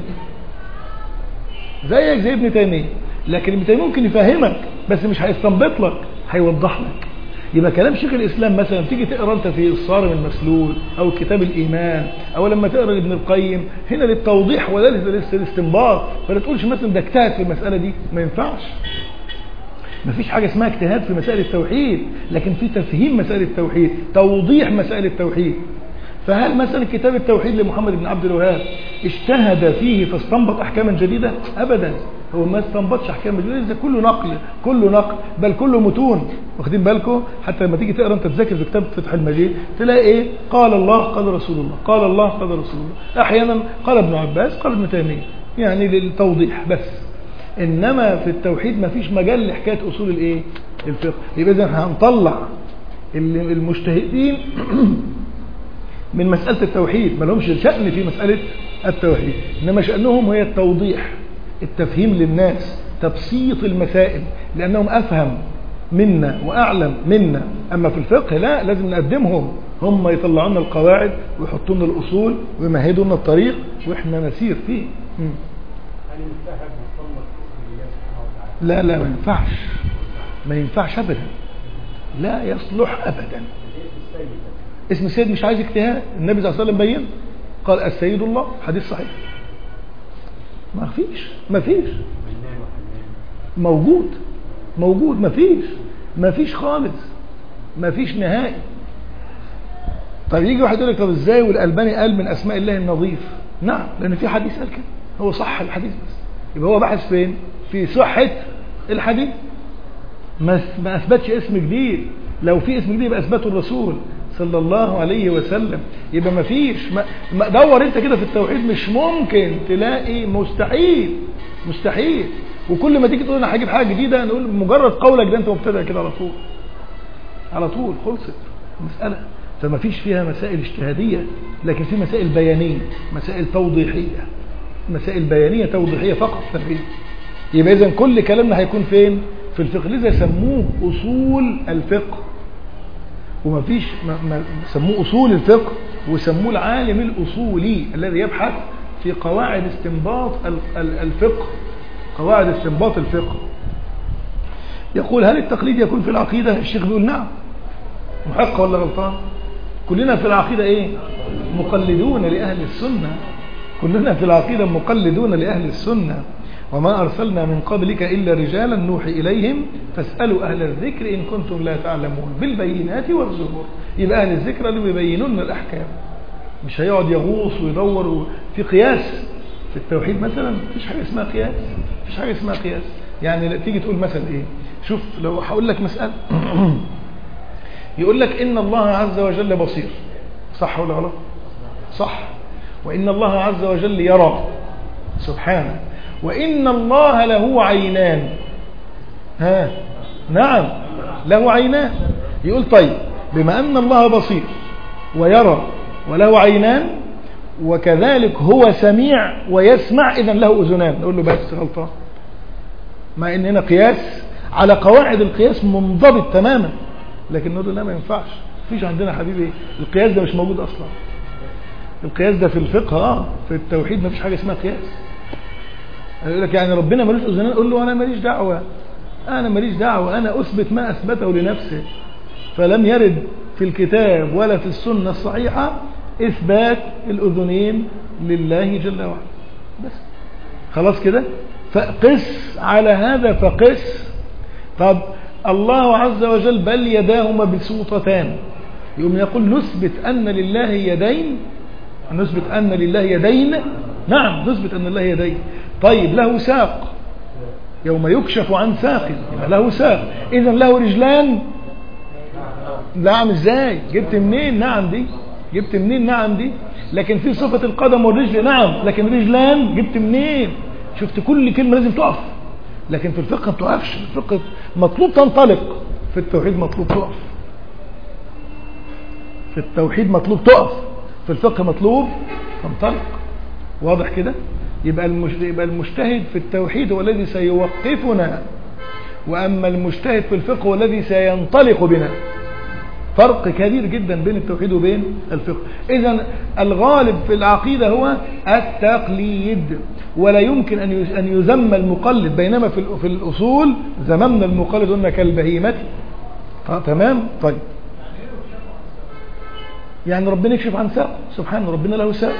زيك زي ابن تيمية لكن ابن تيمية ممكن يفهمك بس مش هيستنبط لك هيوضح لك يبقى كلام شيخ الإسلام مثلا تيجي تقرأ أنت في الصارم المسلول أو كتاب الإيمان أو لما تقرأ ابن القيم هنا للتوضيح ولا للاستنباط فلا تقولش مثلا ده اجتهد في المسألة دي ما ينفعش ما فيش حاجة اسمها اجتهاد في مسائل التوحيد لكن في تفهيم مسائل التوحيد توضيح مسائل التوحيد فهل مثلا كتاب التوحيد لمحمد بن عبد الوهاب اجتهد فيه فاستنبط احكاما جديده ابدا هو ما استنبطش احكام جديده ده كله نقل كله نقل بل كله متون واخدين بالكم حتى لما تيجي تقرا انت تذاكر في كتاب فتح المجيد تلاقي ايه قال الله قال رسول الله قال الله قال رسول الله احيانا قال ابن عباس قال ابن تيميه يعني للتوضيح بس انما في التوحيد ما فيش مجال لحكايه اصول الايه الفقه يبقى اذا هنطلع المجتهدين من مسألة التوحيد ما لهمش شأن في مسألة التوحيد إنما شأنهم هي التوضيح التفهيم للناس تبسيط المسائل لأنهم أفهم منا وأعلم منا أما في الفقه لا لازم نقدمهم هم يطلعون القواعد ويحطون الأصول ويمهدون الطريق وإحنا نسير فيه لا لا ما ينفعش ما ينفعش أبدا لا يصلح أبدا اسم السيد مش عايز اجتهاد النبي صلى الله عليه وسلم بين قال السيد الله حديث صحيح ما فيش ما فيش موجود موجود ما فيش ما فيش خالص ما فيش نهائي طب يجي واحد يقول لك طب ازاي والالباني قال من اسماء الله النظيف نعم لان في حديث قال كده هو صح الحديث بس يبقى هو بحث فين في صحه الحديث ما ما اثبتش اسم جديد لو في اسم جديد يبقى اثبته الرسول صلى الله عليه وسلم يبقى ما فيش ما ما- دور انت كده في التوحيد مش ممكن تلاقي مستحيل مستحيل وكل ما تيجي تقول انا هجيب حاجه جديده نقول مجرد قولك ده انت مبتدع كده على طول على طول خلصت المساله فما فيش فيها مسائل اجتهاديه لكن في مسائل بيانيه مسائل توضيحيه مسائل بيانيه توضيحيه فقط لا غير يبقى اذا كل كلامنا هيكون فين في الفقه لذا سموه اصول الفقه وما فيش ما ما سموه اصول الفقه وسموه العالم الاصولي الذي يبحث في قواعد استنباط ال- ال- الفقه قواعد استنباط الفقه يقول هل التقليد يكون في العقيدة الشيخ بيقول نعم محق ولا غلطان كلنا في العقيدة ايه مقلدون لأهل السنة كلنا في العقيدة مقلدون لأهل السنة وما أرسلنا من قبلك إلا رجالا نوحي إليهم فاسألوا أهل الذكر إن كنتم لا تعلمون بالبينات والزبور يبقى أهل الذكر اللي بيبينون الأحكام مش هيقعد يغوص ويدور و... في قياس في التوحيد مثلا مفيش حاجة اسمها قياس مفيش حاجة اسمها قياس يعني تيجي تقول مثلا ايه شوف لو هقول لك مسألة يقول لك إن الله عز وجل بصير صح ولا غلط صح وإن الله عز وجل يرى سبحانه وإن الله له عينان ها نعم له عينان يقول طيب بما أن الله بصير ويرى وله عينان وكذلك هو سميع ويسمع إذا له أذنان نقول له بس غلطان مع ان هنا قياس على قواعد القياس منضبط تماما لكن نقول له لا ما ينفعش مفيش عندنا حبيبي القياس ده مش موجود اصلا القياس ده في الفقه اه في التوحيد مفيش حاجه اسمها قياس يقول لك يعني ربنا ملوش اذنان قول له انا ماليش دعوه انا ماليش دعوه انا اثبت ما اثبته لنفسه فلم يرد في الكتاب ولا في السنه الصحيحه اثبات الاذنين لله جل وعلا بس خلاص كده فقس على هذا فقس طب الله عز وجل بل يداه مبسوطتان يقوم يقول نثبت أن لله يدين نثبت أن لله يدين نعم نثبت أن لله يدين طيب له ساق يوم يكشف عن ساق يبقى له ساق إذا له رجلان نعم ازاي جبت منين نعم دي جبت منين نعم دي لكن في صفة القدم والرجل نعم لكن رجلان جبت منين شفت كل كلمة لازم تقف لكن في الفقه ما بتقفش في الفقه مطلوب تنطلق في التوحيد مطلوب تقف في التوحيد مطلوب تقف في الفقه مطلوب تنطلق واضح كده يبقى المش... يبقى المجتهد في التوحيد هو الذي سيوقفنا واما المجتهد في الفقه هو الذي سينطلق بنا فرق كبير جدا بين التوحيد وبين الفقه اذا الغالب في العقيده هو التقليد ولا يمكن ان ان يذم المقلد بينما في في الاصول ذممنا المقلد قلنا كالبهيمه تمام طيب يعني ربنا يكشف عن ساق سبحانه ربنا له ساق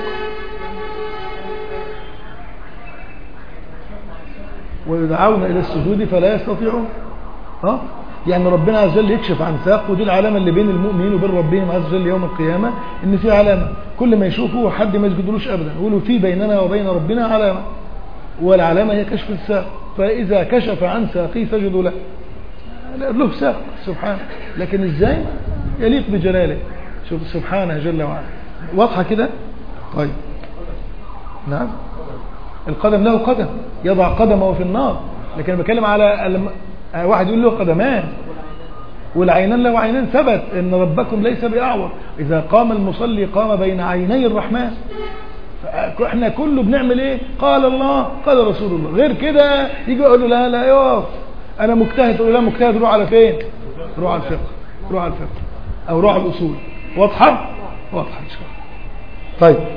ويدعون الى السجود فلا يستطيعون ها يعني ربنا عز وجل يكشف عن ساق ودي العلامه اللي بين المؤمنين وبين ربهم عز وجل يوم القيامه ان في علامه كل ما يشوفوا حد ما يسجدلوش ابدا يقولوا في بيننا وبين ربنا علامه والعلامه هي كشف الساق فاذا كشف عن ساقي سجدوا له له ساق سبحانه لكن ازاي يليق بجلاله شوف سبحانه جل وعلا واضحه كده طيب نعم القدم له قدم يضع قدمه في النار لكن بتكلم على الم... واحد يقول له قدمان والعينان له عينان ثبت ان ربكم ليس باعور اذا قام المصلي قام بين عيني الرحمن احنا كله بنعمل ايه قال الله قال رسول الله غير كده يجي يقول له لا لا يقف انا مجتهد تقول له لا مجتهد روح على فين روح على الفقه روح على الفقه او روح على الاصول واضحه واضحه ان شاء الله طيب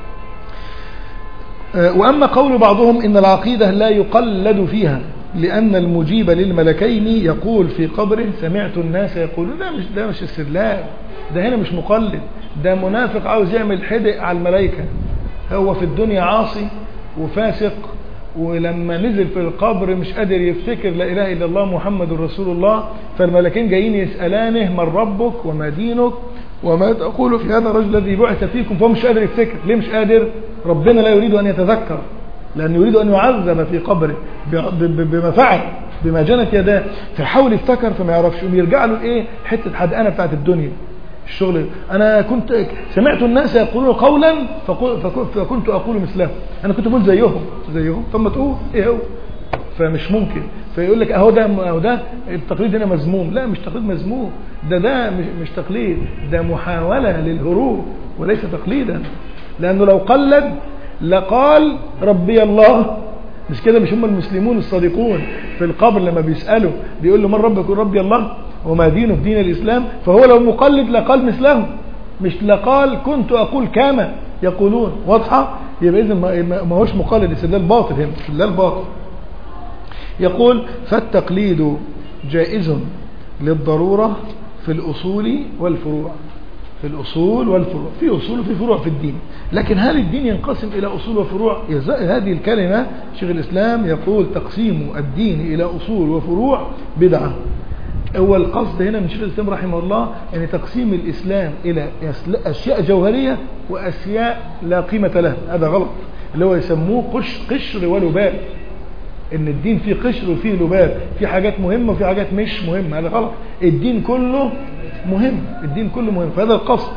واما قول بعضهم ان العقيده لا يقلد فيها لأن المجيب للملكين يقول في قبره سمعت الناس يقولون ده مش ده مش استدلال ده هنا مش مقلد ده منافق عاوز يعمل حدق على الملائكة هو في الدنيا عاصي وفاسق ولما نزل في القبر مش قادر يفتكر لا إله إلا الله محمد رسول الله فالملكين جايين يسألانه من ربك وما دينك وما تقول في هذا الرجل الذي بعث فيكم فهو مش قادر يفتكر ليه مش قادر ربنا لا يريد أن يتذكر لأنه يريد أن يعذب في قبره بما فعل بما جنت يداه فيحاول يفتكر فما يعرفش يقوم يرجع له الايه حته حدقانه بتاعت الدنيا الشغل انا كنت سمعت الناس يقولون قولا فقل- فك- فكنت اقول مثله انا كنت بقول زيهم زيهم ثم تقول ايه هو فمش ممكن فيقول لك اهو ده اهو ده التقليد هنا مذموم لا مش تقليد مذموم ده ده مش, مش تقليد ده محاوله للهروب وليس تقليدا لانه لو قلد لقال ربي الله مش كده مش هم المسلمون الصادقون في القبر لما بيسالوا بيقول له من ربك يقول ربي الله وما دينه في دين الاسلام فهو لو مقلد لقال مثله مش لقال كنت اقول كما يقولون واضحه يبقى اذا ما ما هوش مقلد استدلال باطل هنا استدلال باطل يقول فالتقليد جائز للضرورة في الأصول والفروع في الأصول والفروع في أصول وفي فروع في الدين لكن هل الدين ينقسم إلى أصول وفروع يز- هذه الكلمة شيخ الإسلام يقول تقسيم الدين إلى أصول وفروع بدعة هو القصد هنا من شيخ الإسلام رحمه الله أن تقسيم الإسلام إلى أسل- أشياء جوهرية وأشياء لا قيمة لها هذا غلط اللي هو يسموه قش قشر ولباب ان الدين فيه قشر وفيه لباب في حاجات مهمه وفي حاجات مش مهمه هذا غلط الدين كله مهم الدين كله مهم فهذا القصد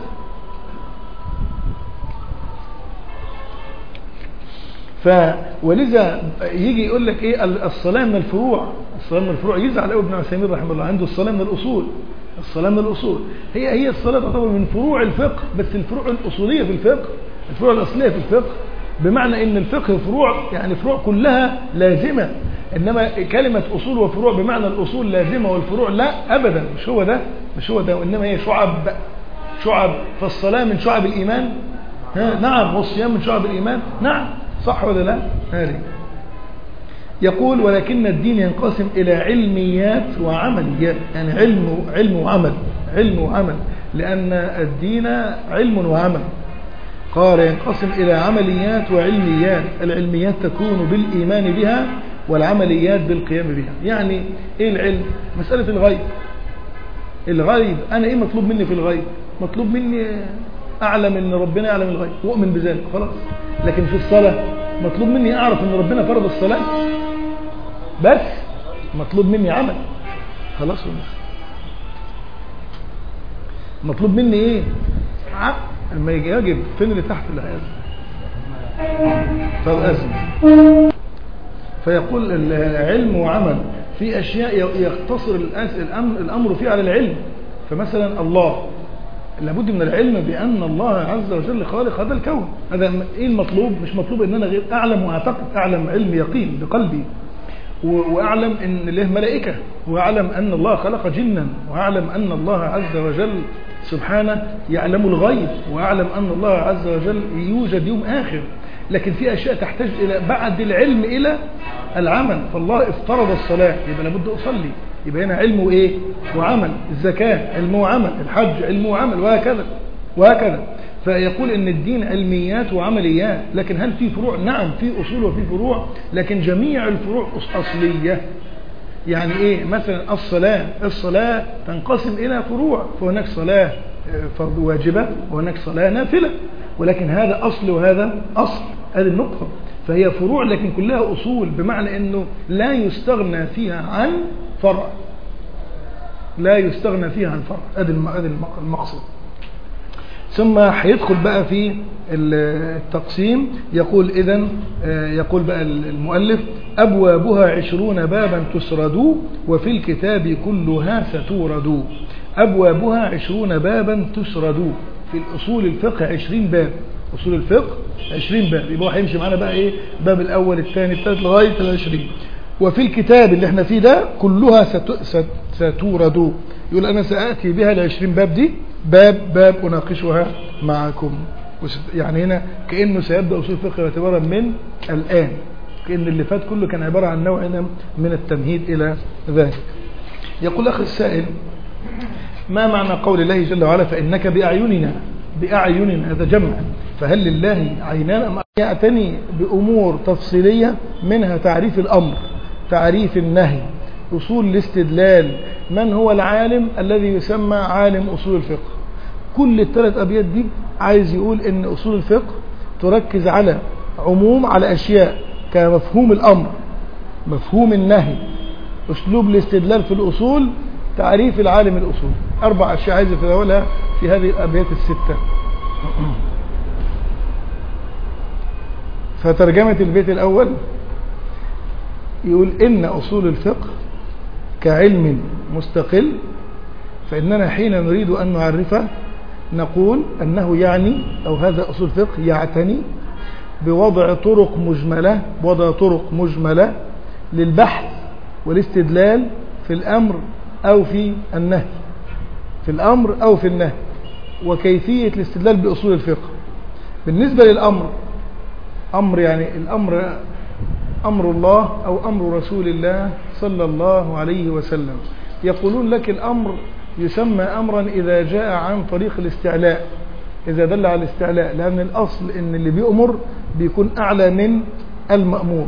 ف ولذا يجي يقول لك ايه ال- الصلاه من الفروع الصلاه من الفروع يزعل قوي ابن عثيمين رحمه الله عنده الصلاه من الاصول الصلاه من الاصول هي هي الصلاه تعتبر من فروع الفقه بس الفروع الاصوليه في الفقه الفروع الاصليه في الفقه بمعنى ان الفقه فروع يعني فروع كلها لازمه انما كلمه اصول وفروع بمعنى الاصول لازمه والفروع لا ابدا مش هو ده مش هو ده وانما هي شعب شعب فالصلاه من شعب الايمان ها نعم والصيام من شعب الايمان نعم صح ولا لا هذه يقول ولكن الدين ينقسم إلى علميات وعمليات يعني علم علم وعمل علم وعمل لأن الدين علم وعمل قال ينقسم إلى عمليات وعلميات العلميات تكون بالإيمان بها والعمليات بالقيام بها يعني إيه العلم مسألة الغيب الغيب أنا إيه مطلوب مني في الغيب مطلوب مني أعلم أن ربنا يعلم الغيب وأؤمن بذلك خلاص لكن في الصلاة مطلوب مني أعرف أن ربنا فرض الصلاة بس مطلوب مني عمل خلاص ولا مطلوب مني ايه ع- لما يجي يجب فين اللي تحت اللي هيأذن طب أذن فيقول العلم وعمل في أشياء ي- يقتصر الأس- الأمر, الأمر فيه على العلم فمثلا الله لابد من العلم بأن الله عز وجل خالق هذا الكون هذا م- إيه المطلوب مش مطلوب أن أنا غير أعلم وأعتقد أعلم علم يقين بقلبي و- واعلم ان له ملائكه واعلم ان الله خلق جنا واعلم ان الله عز وجل سبحانه يعلم الغيب واعلم ان الله عز وجل يوجد يوم اخر لكن في اشياء تحتاج الى بعد العلم الى العمل فالله افترض الصلاه يبقى لابد اصلي يبقى هنا علم وايه وعمل الزكاه علم وعمل الحج علم وعمل وهكذا وهكذا فيقول ان الدين علميات وعمليات لكن هل في فروع نعم في اصول وفي فروع لكن جميع الفروع أص- اصليه يعني ايه مثلا الصلاه الصلاه تنقسم الى فروع فهناك صلاه آه، فرض واجبه وهناك صلاه نافله ولكن هذا اصل وهذا اصل هذه النقطه فهي فروع لكن كلها اصول بمعنى انه لا يستغنى فيها عن فرع لا يستغنى فيها عن فرع هذا الم- هذا الم- المقصد ثم هيدخل بقى في التقسيم يقول إذن يقول بقى المؤلف أبوابها عشرون بابا تسرد وفي الكتاب كلها ستورد أبوابها عشرون بابا تسرد في الأصول الفقه عشرين باب أصول الفقه عشرين باب يبقى هو هيمشي معانا بقى إيه باب الأول الثاني الثالث لغاية العشرين وفي الكتاب اللي احنا فيه ده كلها ست- ست- ستورد يقول أنا سأتي بها العشرين باب دي باب باب أناقشها معكم وس- يعني هنا كأنه سيبدأ أصول الفقه اعتبارا من الآن كأن اللي فات كله كان عبارة عن نوع من التمهيد إلى ذلك يقول أخي السائل ما معنى قول الله جل وعلا فإنك بأعيننا بأعيننا هذا جمع فهل لله عينان أم يعتني بأمور تفصيلية منها تعريف الأمر تعريف النهي أصول الاستدلال من هو العالم الذي يسمى عالم أصول الفقه كل الثلاث أبيات دي عايز يقول إن أصول الفقه تركز على عموم على أشياء كمفهوم الأمر مفهوم النهي أسلوب الاستدلال في الأصول تعريف العالم الأصول أربع أشياء عايز أتناولها في هذه الأبيات الستة فترجمة البيت الأول يقول إن أصول الفقه كعلم مستقل فإننا حين نريد أن نعرفه نقول أنه يعني أو هذا أصول الفقه يعتني بوضع طرق مجملة وضع طرق مجملة للبحث والاستدلال في الأمر أو في النهي في الأمر أو في النهي وكيفية الاستدلال بأصول الفقه بالنسبة للأمر أمر يعني الأمر أمر الله أو أمر رسول الله صلى الله عليه وسلم يقولون لك الأمر يسمى أمرا إذا جاء عن طريق الاستعلاء إذا دل على الاستعلاء لأن الأصل إن اللي بيأمر بيكون أعلى من المأمور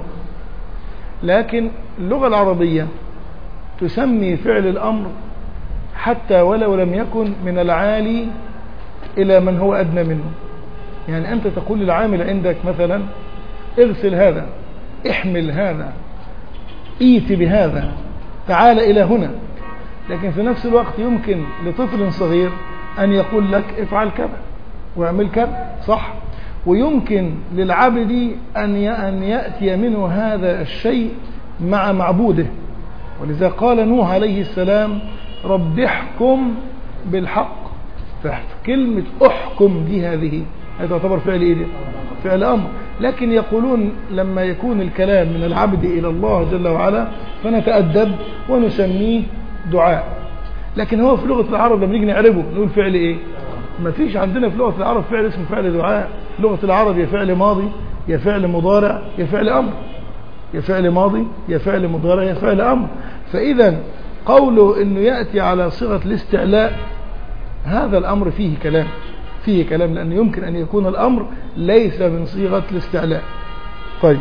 لكن اللغة العربية تسمي فعل الأمر حتى ولو لم يكن من العالي إلى من هو أدنى منه يعني أنت تقول للعامل عندك مثلا اغسل هذا احمل هذا ايت بهذا تعال إلى هنا لكن في نفس الوقت يمكن لطفل صغير أن يقول لك افعل كذا واعمل كذا صح ويمكن للعبد أن أن يأتي منه هذا الشيء مع معبوده ولذا قال نوح عليه السلام رب احكم بالحق فكلمة احكم دي هذه هذا تعتبر فعل ايه دي؟ فعل امر لكن يقولون لما يكون الكلام من العبد الى الله جل وعلا فنتأدب ونسميه دعاء لكن هو في لغة العرب لما نيجي نعربه نقول فعل ايه ما فيش عندنا في لغة العرب فعل اسمه فعل دعاء لغة العرب يا فعل ماضي يا فعل مضارع يا فعل امر يا فعل ماضي يا فعل مضارع يا فعل امر فاذا قوله انه ياتي على صيغه الاستعلاء هذا الامر فيه كلام فيه كلام لان يمكن ان يكون الامر ليس من صيغه الاستعلاء طيب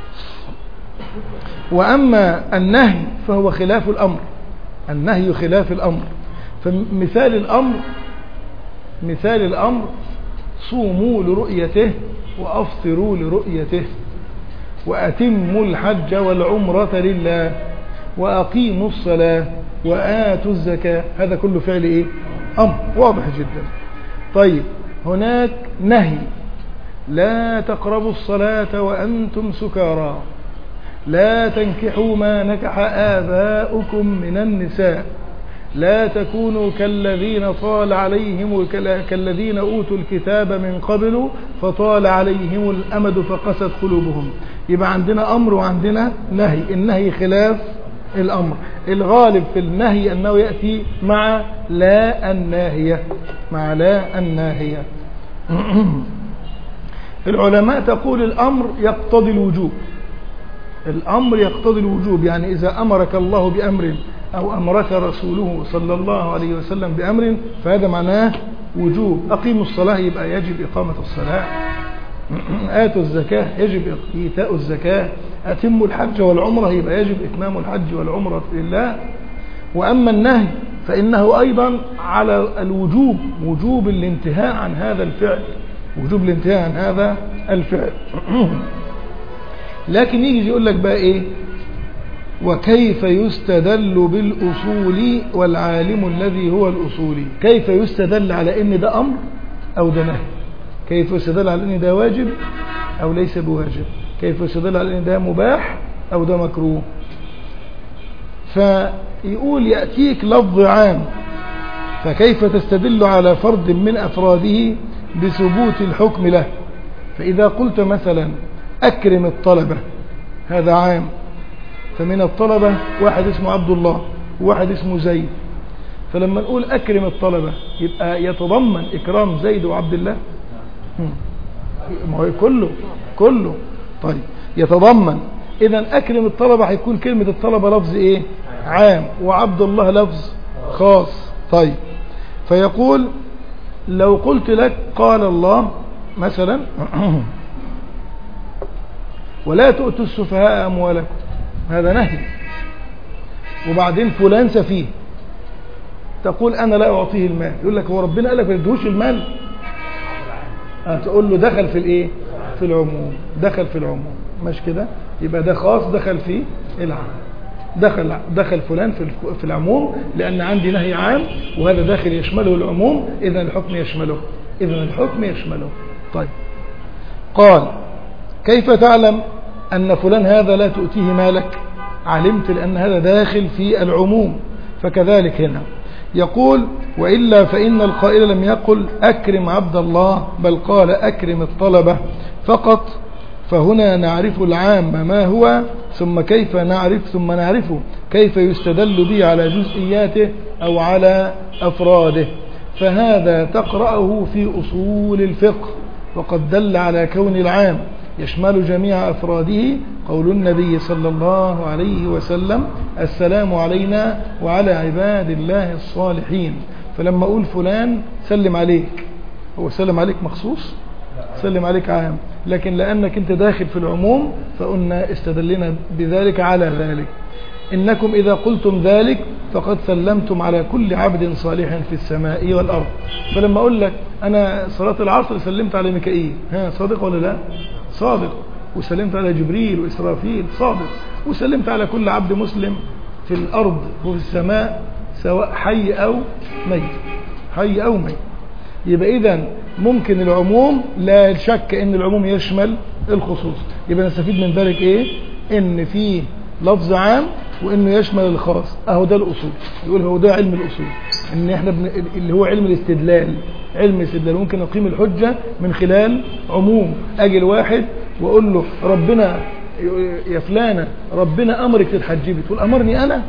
واما النهي فهو خلاف الامر النهي خلاف الامر فمثال الامر مثال الامر صوموا لرؤيته وافطروا لرؤيته وأتموا الحج والعمرة لله وأقيموا الصلاة وآتوا الزكاة هذا كله فعل إيه أمر واضح جدا طيب هناك نهي لا تقربوا الصلاة وأنتم سكارى لا تنكحوا ما نكح آباؤكم من النساء لا تكونوا كالذين طال عليهم كالذين أوتوا الكتاب من قبل فطال عليهم الأمد فقست قلوبهم يبقى عندنا أمر وعندنا نهي النهي خلاف الأمر الغالب في النهي أنه يأتي مع لا الناهية مع لا الناهية العلماء تقول الأمر يقتضي الوجوب الأمر يقتضي الوجوب يعني إذا أمرك الله بأمر أو أمرك رسوله صلى الله عليه وسلم بأمر فهذا معناه وجوب أقيموا الصلاة يبقى يجب إقامة الصلاة آتوا الزكاة يجب إيتاء الزكاة أتموا الحج والعمرة يبقى يجب إتمام الحج والعمرة لله وأما النهي فإنه أيضا على الوجوب وجوب الانتهاء عن هذا الفعل وجوب الانتهاء عن هذا الفعل لكن يجي يقول لك بقى إيه وكيف يستدل بالأصول والعالم الذي هو الأصولي كيف يستدل على ان ده أمر أو ده نهي كيف يستدل على ان ده واجب أو ليس بواجب كيف يستدل على ان ده مباح أو ده مكروه فيقول يأتيك لفظ عام فكيف تستدل على فرد من أفراده بثبوت الحكم له فإذا قلت مثلا أكرم الطلبة هذا عام فمن الطلبة واحد اسمه عبد الله وواحد اسمه زيد فلما نقول أكرم الطلبة يبقى يتضمن إكرام زيد وعبد الله ما هو كله كله طيب يتضمن إذا أكرم الطلبة هيكون كلمة الطلبة لفظ إيه عام وعبد الله لفظ خاص طيب فيقول لو قلت لك قال الله مثلا ولا تؤتوا السفهاء أموالكم هذا نهي وبعدين فلان سفيه تقول أنا لا أعطيه المال يقول لك هو ربنا قال لك ما تدوش المال تقول له دخل في الايه في العموم دخل في العموم مش كده يبقى ده خاص دخل في العام دخل دخل فلان في في العموم لأن عندي نهي عام وهذا داخل يشمله العموم إذا الحكم يشمله إذا الحكم يشمله طيب قال كيف تعلم أن فلان هذا لا تؤتيه مالك علمت لأن هذا داخل في العموم فكذلك هنا يقول وإلا فإن القائل لم يقل أكرم عبد الله بل قال أكرم الطلبة فقط فهنا نعرف العام ما هو ثم كيف نعرف ثم نعرف كيف يستدل به على جزئياته أو على أفراده فهذا تقرأه في أصول الفقه وقد دل على كون العام يشمل جميع أفراده قول النبي صلى الله عليه وسلم السلام علينا وعلى عباد الله الصالحين فلما أقول فلان سلم عليك هو سلم عليك مخصوص سلم عليك عام لكن لأنك أنت داخل في العموم فقلنا استدلنا بذلك على ذلك إنكم إذا قلتم ذلك فقد سلمتم على كل عبد صالح في السماء والأرض فلما أقول لك أنا صلاة العصر سلمت على ميكائيل ها صادق ولا لا صادق وسلمت على جبريل وإسرافيل صادق وسلمت على كل عبد مسلم في الأرض وفي السماء سواء حي أو ميت حي أو ميت يبقى إذا ممكن العموم لا شك ان العموم يشمل الخصوص يبقى نستفيد من ذلك ايه ان في لفظ عام وانه يشمل الخاص اهو ده الاصول يقول هو ده علم الاصول ان احنا بن... اللي هو علم الاستدلال علم الاستدلال ممكن اقيم الحجة من خلال عموم اجي الواحد واقول له ربنا يا فلانة ربنا امرك تتحجبي تقول امرني انا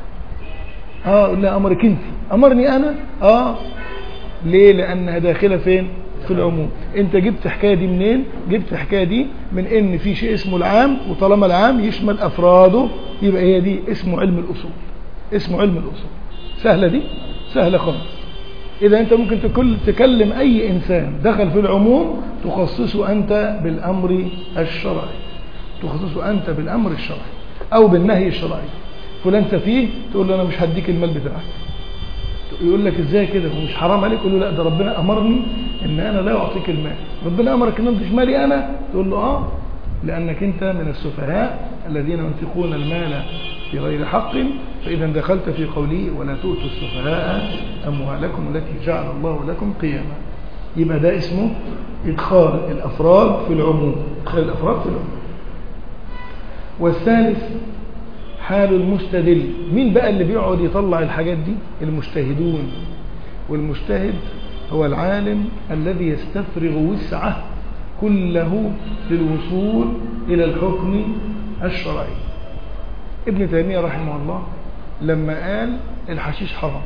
اه لا امرك انت امرني انا اه ليه لانها داخله فين في العموم انت جبت الحكايه دي منين جبت الحكايه دي من ان في شيء اسمه العام وطالما العام يشمل افراده يبقى هي دي اسمه علم الاصول اسمه علم الاصول سهله دي سهله خالص اذا انت ممكن تكل تكلم اي انسان دخل في العموم تخصصه انت بالامر الشرعي تخصصه انت بالامر الشرعي او بالنهي الشرعي فلان سفيه تقول له انا مش هديك المال بتاعك يقول لك ازاي كده هو مش حرام عليك يقول له لا ده ربنا امرني ان انا لا اعطيك المال ربنا امرك ان انت مالي انا تقول له اه لانك انت من السفهاء الذين ينفقون المال في غير حق فاذا دخلت في قوله ولا تؤتوا السفهاء اموالكم التي جعل الله لكم قياما يبقى ده اسمه ادخال الافراد في العموم ادخال الافراد في العموم والثالث حال المستدل مين بقى اللي بيقعد يطلع الحاجات دي المجتهدون والمجتهد هو العالم الذي يستفرغ وسعه كله للوصول إلى الحكم الشرعي ابن تيمية رحمه الله لما قال الحشيش حرام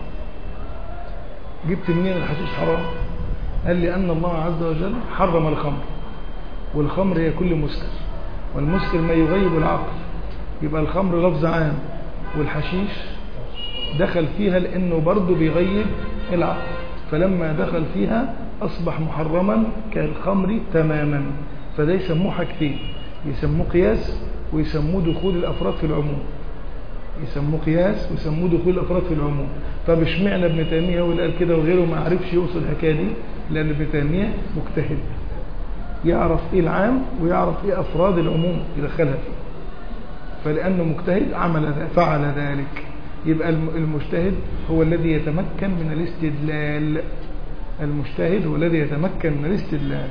جبت منين الحشيش حرام قال لي أن الله عز وجل حرم الخمر والخمر هي كل مسكر والمسكر ما يغيب العقل يبقى الخمر لفظ عام والحشيش دخل فيها لأنه برضه بيغيب العقل فلما دخل فيها أصبح محرما كالخمر تماما فده يسموه حاجتين يسموه قياس ويسموه دخول الأفراد في العموم يسموه قياس ويسموه دخول الأفراد في العموم طب اشمعنى ابن تيمية هو اللي قال كده وغيره ما عرفش يوصل الحكايه دي لأن ابن تيمية مجتهد يعرف ايه العام ويعرف ايه أفراد العموم يدخلها فيه فلأنه مجتهد عمل فعل ذلك يبقى المجتهد هو الذي يتمكن من الاستدلال المجتهد هو الذي يتمكن من الاستدلال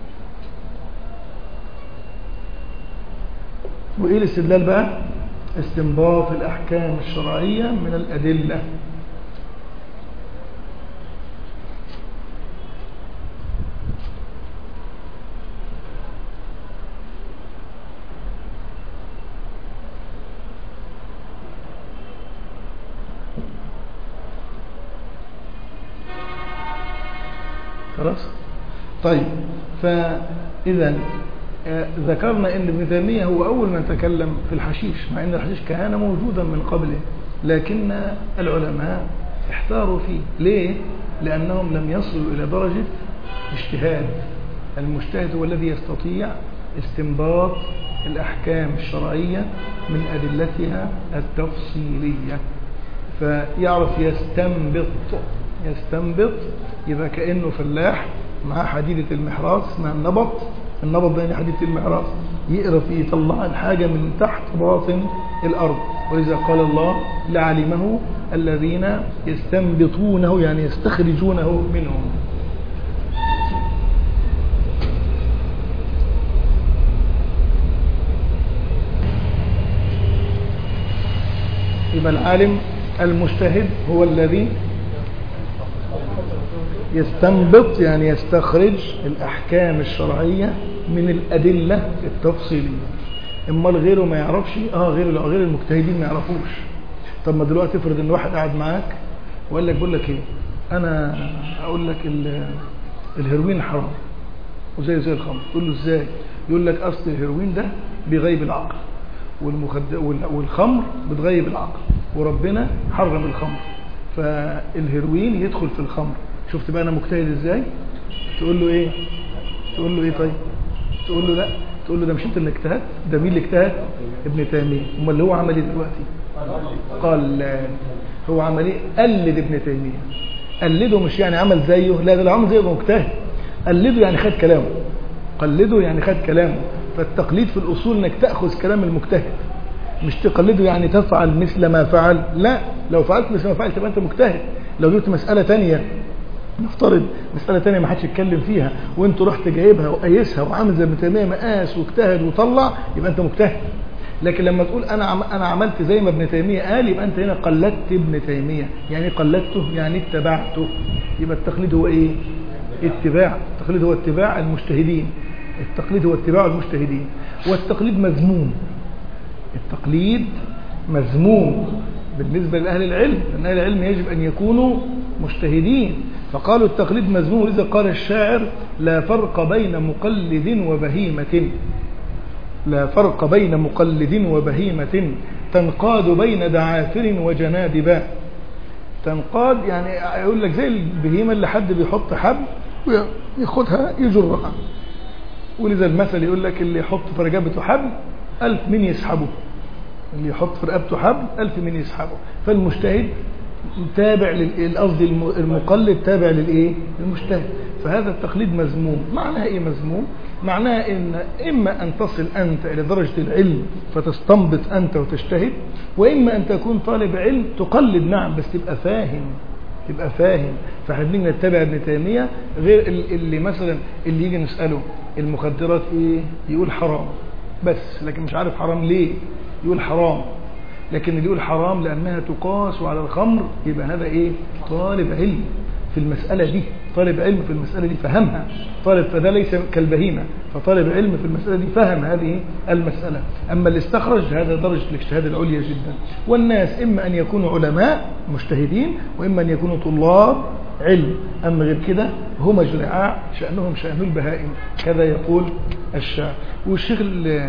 وإيه الاستدلال بقى استنباط الأحكام الشرعية من الأدلة خلاص طيب فإذا ذكرنا ان ابن تيمية هو أول من تكلم في الحشيش مع أن الحشيش كان موجودا من قبله لكن العلماء احتاروا فيه ليه؟ لأنهم لم يصلوا إلى درجة اجتهاد المجتهد هو الذي يستطيع استنباط الأحكام الشرعية من أدلتها التفصيلية فيعرف يستنبط يستنبط يبقى كأنه فلاح مع حديدة المحراث اسمها النبط النبط ده يعني حديدة المحراث يقرا فيه يطلع الحاجة من تحت باطن الأرض ولذا قال الله لعلمه الذين يستنبطونه يعني يستخرجونه منهم يبقى العالم المجتهد هو الذي يستنبط يعني يستخرج الأحكام الشرعية من الأدلة التفصيلية اما غيره ما يعرفش اه غير غير المجتهدين ما يعرفوش طب ما دلوقتي افرض ان واحد قاعد معاك وقال لك بقول لك ايه انا اقول لك الهيروين حرام وزي زي الخمر تقول له ازاي يقول لك اصل الهيروين ده بيغيب العقل والمخد... والخمر بتغيب العقل وربنا حرم الخمر فالهيروين يدخل في الخمر شفت بقى انا مجتهد ازاي تقول له ايه تقول له ايه طيب تقول له لا تقول له ده مش انت اللي اجتهدت ده مين اللي اجتهد ابن تيميه امال اللي هو عمل ايه دلوقتي قال هو عمل ايه قلد ابن تيميه قلده مش يعني عمل زيه لا ده لو عمل زيه مجتهد قلده يعني خد كلامه قلده يعني خد كلامه فالتقليد في الاصول انك تاخذ كلام المجتهد مش تقلده يعني تفعل مثل ما فعل لا لو فعلت مثل ما فعل تبقى انت مجتهد لو جبت مساله ثانيه نفترض مسألة تانية ما حدش يتكلم فيها وانت رحت جايبها وقايسها وعامل زي ابن تيمية مقاس واجتهد وطلع يبقى انت مجتهد لكن لما تقول انا عم انا عملت زي ما ابن تيمية قال يبقى انت هنا قلدت ابن تيمية يعني قلدته يعني اتبعته يبقى التقليد هو ايه اتباع التقليد هو اتباع المجتهدين التقليد هو اتباع المجتهدين والتقليد مذموم التقليد مذموم بالنسبة لأهل العلم لأن أهل العلم يجب أن يكونوا مجتهدين فقالوا التقليد مذموم إذا قال الشاعر لا فرق بين مقلد وبهيمة لا فرق بين مقلد وبهيمة تنقاد بين دعافر وجنادب تنقاد يعني يقول لك زي البهيمة اللي حد بيحط حبل وياخدها يجرها ولذا المثل يقول لك اللي يحط في رقبته حبل ألف من يسحبه اللي يحط في رقبته حبل ألف من يسحبه فالمجتهد تابع قصدي المقلد تابع للايه المجتهد فهذا التقليد مذموم معناها ايه مذموم معناها ان اما ان تصل انت الى درجه العلم فتستنبط انت وتجتهد واما ان تكون طالب علم تقلد نعم بس تبقى فاهم تبقى فاهم فاحنا بنيجي نتبع ابن تيميه غير اللي مثلا اللي يجي نساله المخدرات ايه يقول حرام بس لكن مش عارف حرام ليه يقول حرام لكن اللي يقول حرام لأنها تقاس على الخمر يبقى هذا إيه طالب علم في المسألة دي طالب علم في المسألة دي فهمها طالب فده ليس كالبهيمة فطالب علم في المسألة دي فهم هذه المسألة أما اللي استخرج هذا درجة الاجتهاد العليا جدا والناس إما أن يكونوا علماء مجتهدين وإما أن يكونوا طلاب علم أما غير كده هم جرعاء شأنهم شأن البهائم كذا يقول الشاعر والشيخ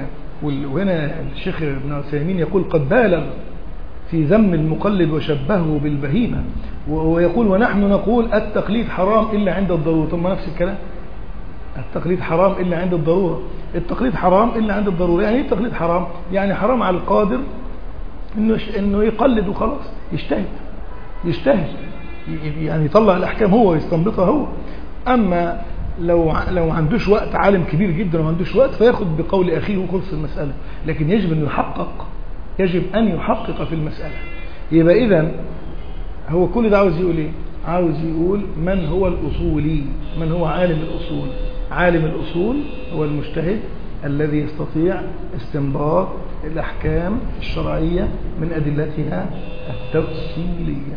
وهنا الشيخ ابن عثيمين يقول قد بالغ في ذم المقلد وشبهه بالبهيمة ويقول ونحن نقول التقليد حرام إلا عند الضرورة ثم نفس الكلام التقليد حرام إلا عند الضرورة التقليد حرام إلا عند الضرورة يعني ايه التقليد حرام يعني حرام على القادر إنه, إنه يقلد وخلاص يجتهد يجتهد يعني يطلع الأحكام هو ويستنبطها هو أما لو لو ما عندوش وقت عالم كبير جدا وما عندوش وقت فياخد بقول اخيه وخلص المساله لكن يجب ان يحقق يجب ان يحقق في المساله يبقى اذا هو كل ده عاوز يقول ايه عاوز يقول من هو الاصولي من هو عالم الاصول عالم الاصول هو المجتهد الذي يستطيع استنباط الاحكام الشرعيه من ادلتها التفصيليه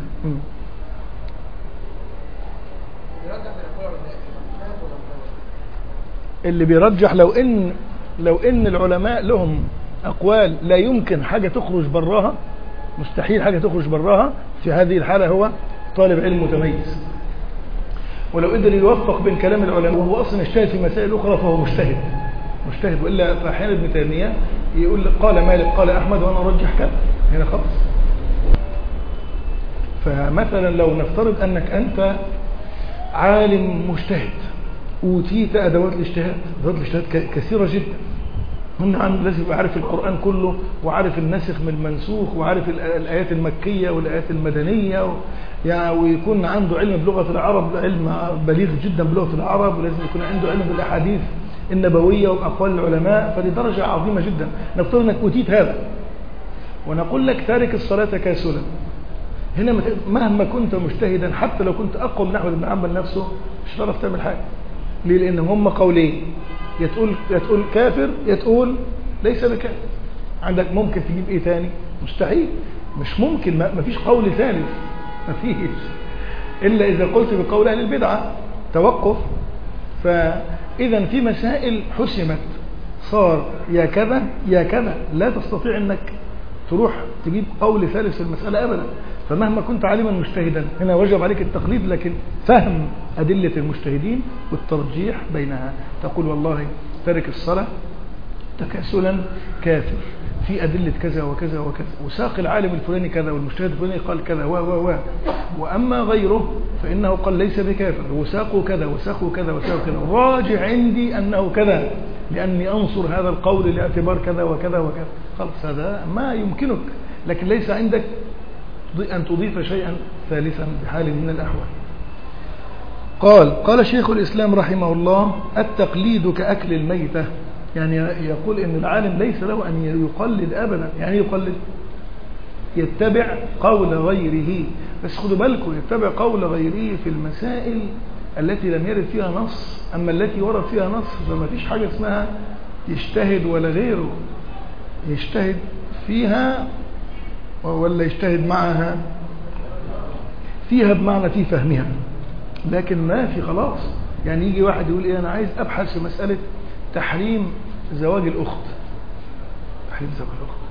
اللي بيرجح لو ان لو ان العلماء لهم اقوال لا يمكن حاجه تخرج براها مستحيل حاجه تخرج براها في هذه الحاله هو طالب علم متميز ولو قدر يوفق بين كلام العلماء وهو اصلا اجتهد في مسائل اخرى فهو مجتهد مجتهد والا فاحيانا ابن تيميه يقول قال مالك قال احمد وانا ارجح كذا هنا خلاص فمثلا لو نفترض انك انت عالم مجتهد أوتيت أدوات الاجتهاد أدوات الاجتهاد كثيرة جدا هم عن لازم يبقى عارف القرآن كله وعارف الناسخ من المنسوخ وعارف الآيات المكية والآيات المدنية و... يعني ويكون عنده علم بلغة العرب علم بليغ جدا بلغة العرب ولازم يكون عنده علم بالأحاديث النبوية وبأقوال العلماء فدي درجة عظيمة جدا نفترض أنك أوتيت هذا ونقول لك تارك الصلاة كاسلا هنا مهما كنت مجتهدا حتى لو كنت أقوى من أحمد بن حنبل نفسه مش هتعرف تعمل حاجة ليه لأن هم قولين يا تقول يا تقول كافر يا تقول ليس بكافر عندك ممكن تجيب ايه تاني مستحيل مش ممكن ما فيش قول ثالث ما فيش إلا إذا قلت بقول أهل البدعة توقف فإذا في مسائل حسمت صار يا كذا يا كذا لا تستطيع أنك تروح تجيب قول ثالث في المسألة أبدا فمهما كنت عالما مجتهدا هنا وجب عليك التقليد لكن فهم أدلة المجتهدين والترجيح بينها تقول والله ترك الصلاة تكاسلا كافر في أدلة كذا وكذا وكذا وساق العالم الفلاني كذا والمجتهد الفلاني قال كذا و و و وأما غيره فإنه قال ليس بكافر وساقوا كذا وساقوا كذا وساقوا كذا راجع عندي أنه كذا لأني أنصر هذا القول لاعتبار كذا وكذا وكذا خلص هذا ما يمكنك لكن ليس عندك أن تضيف شيئا ثالثا بحال من الأحوال قال قال شيخ الإسلام رحمه الله التقليد كأكل الميتة يعني يقول ان العالم ليس له ان يقلد ابدا يعني يقلد يتبع قول غيره بس خدوا بالكم يتبع قول غيره في المسائل التي لم يرد فيها نص اما التي ورد فيها نص فما فيش حاجه اسمها يجتهد ولا غيره يجتهد فيها ولا يجتهد معها فيها بمعنى في فهمها لكن ما في خلاص يعني يجي واحد يقول ايه انا عايز ابحث في مساله تحريم زواج الأخت تحريم زواج الأخت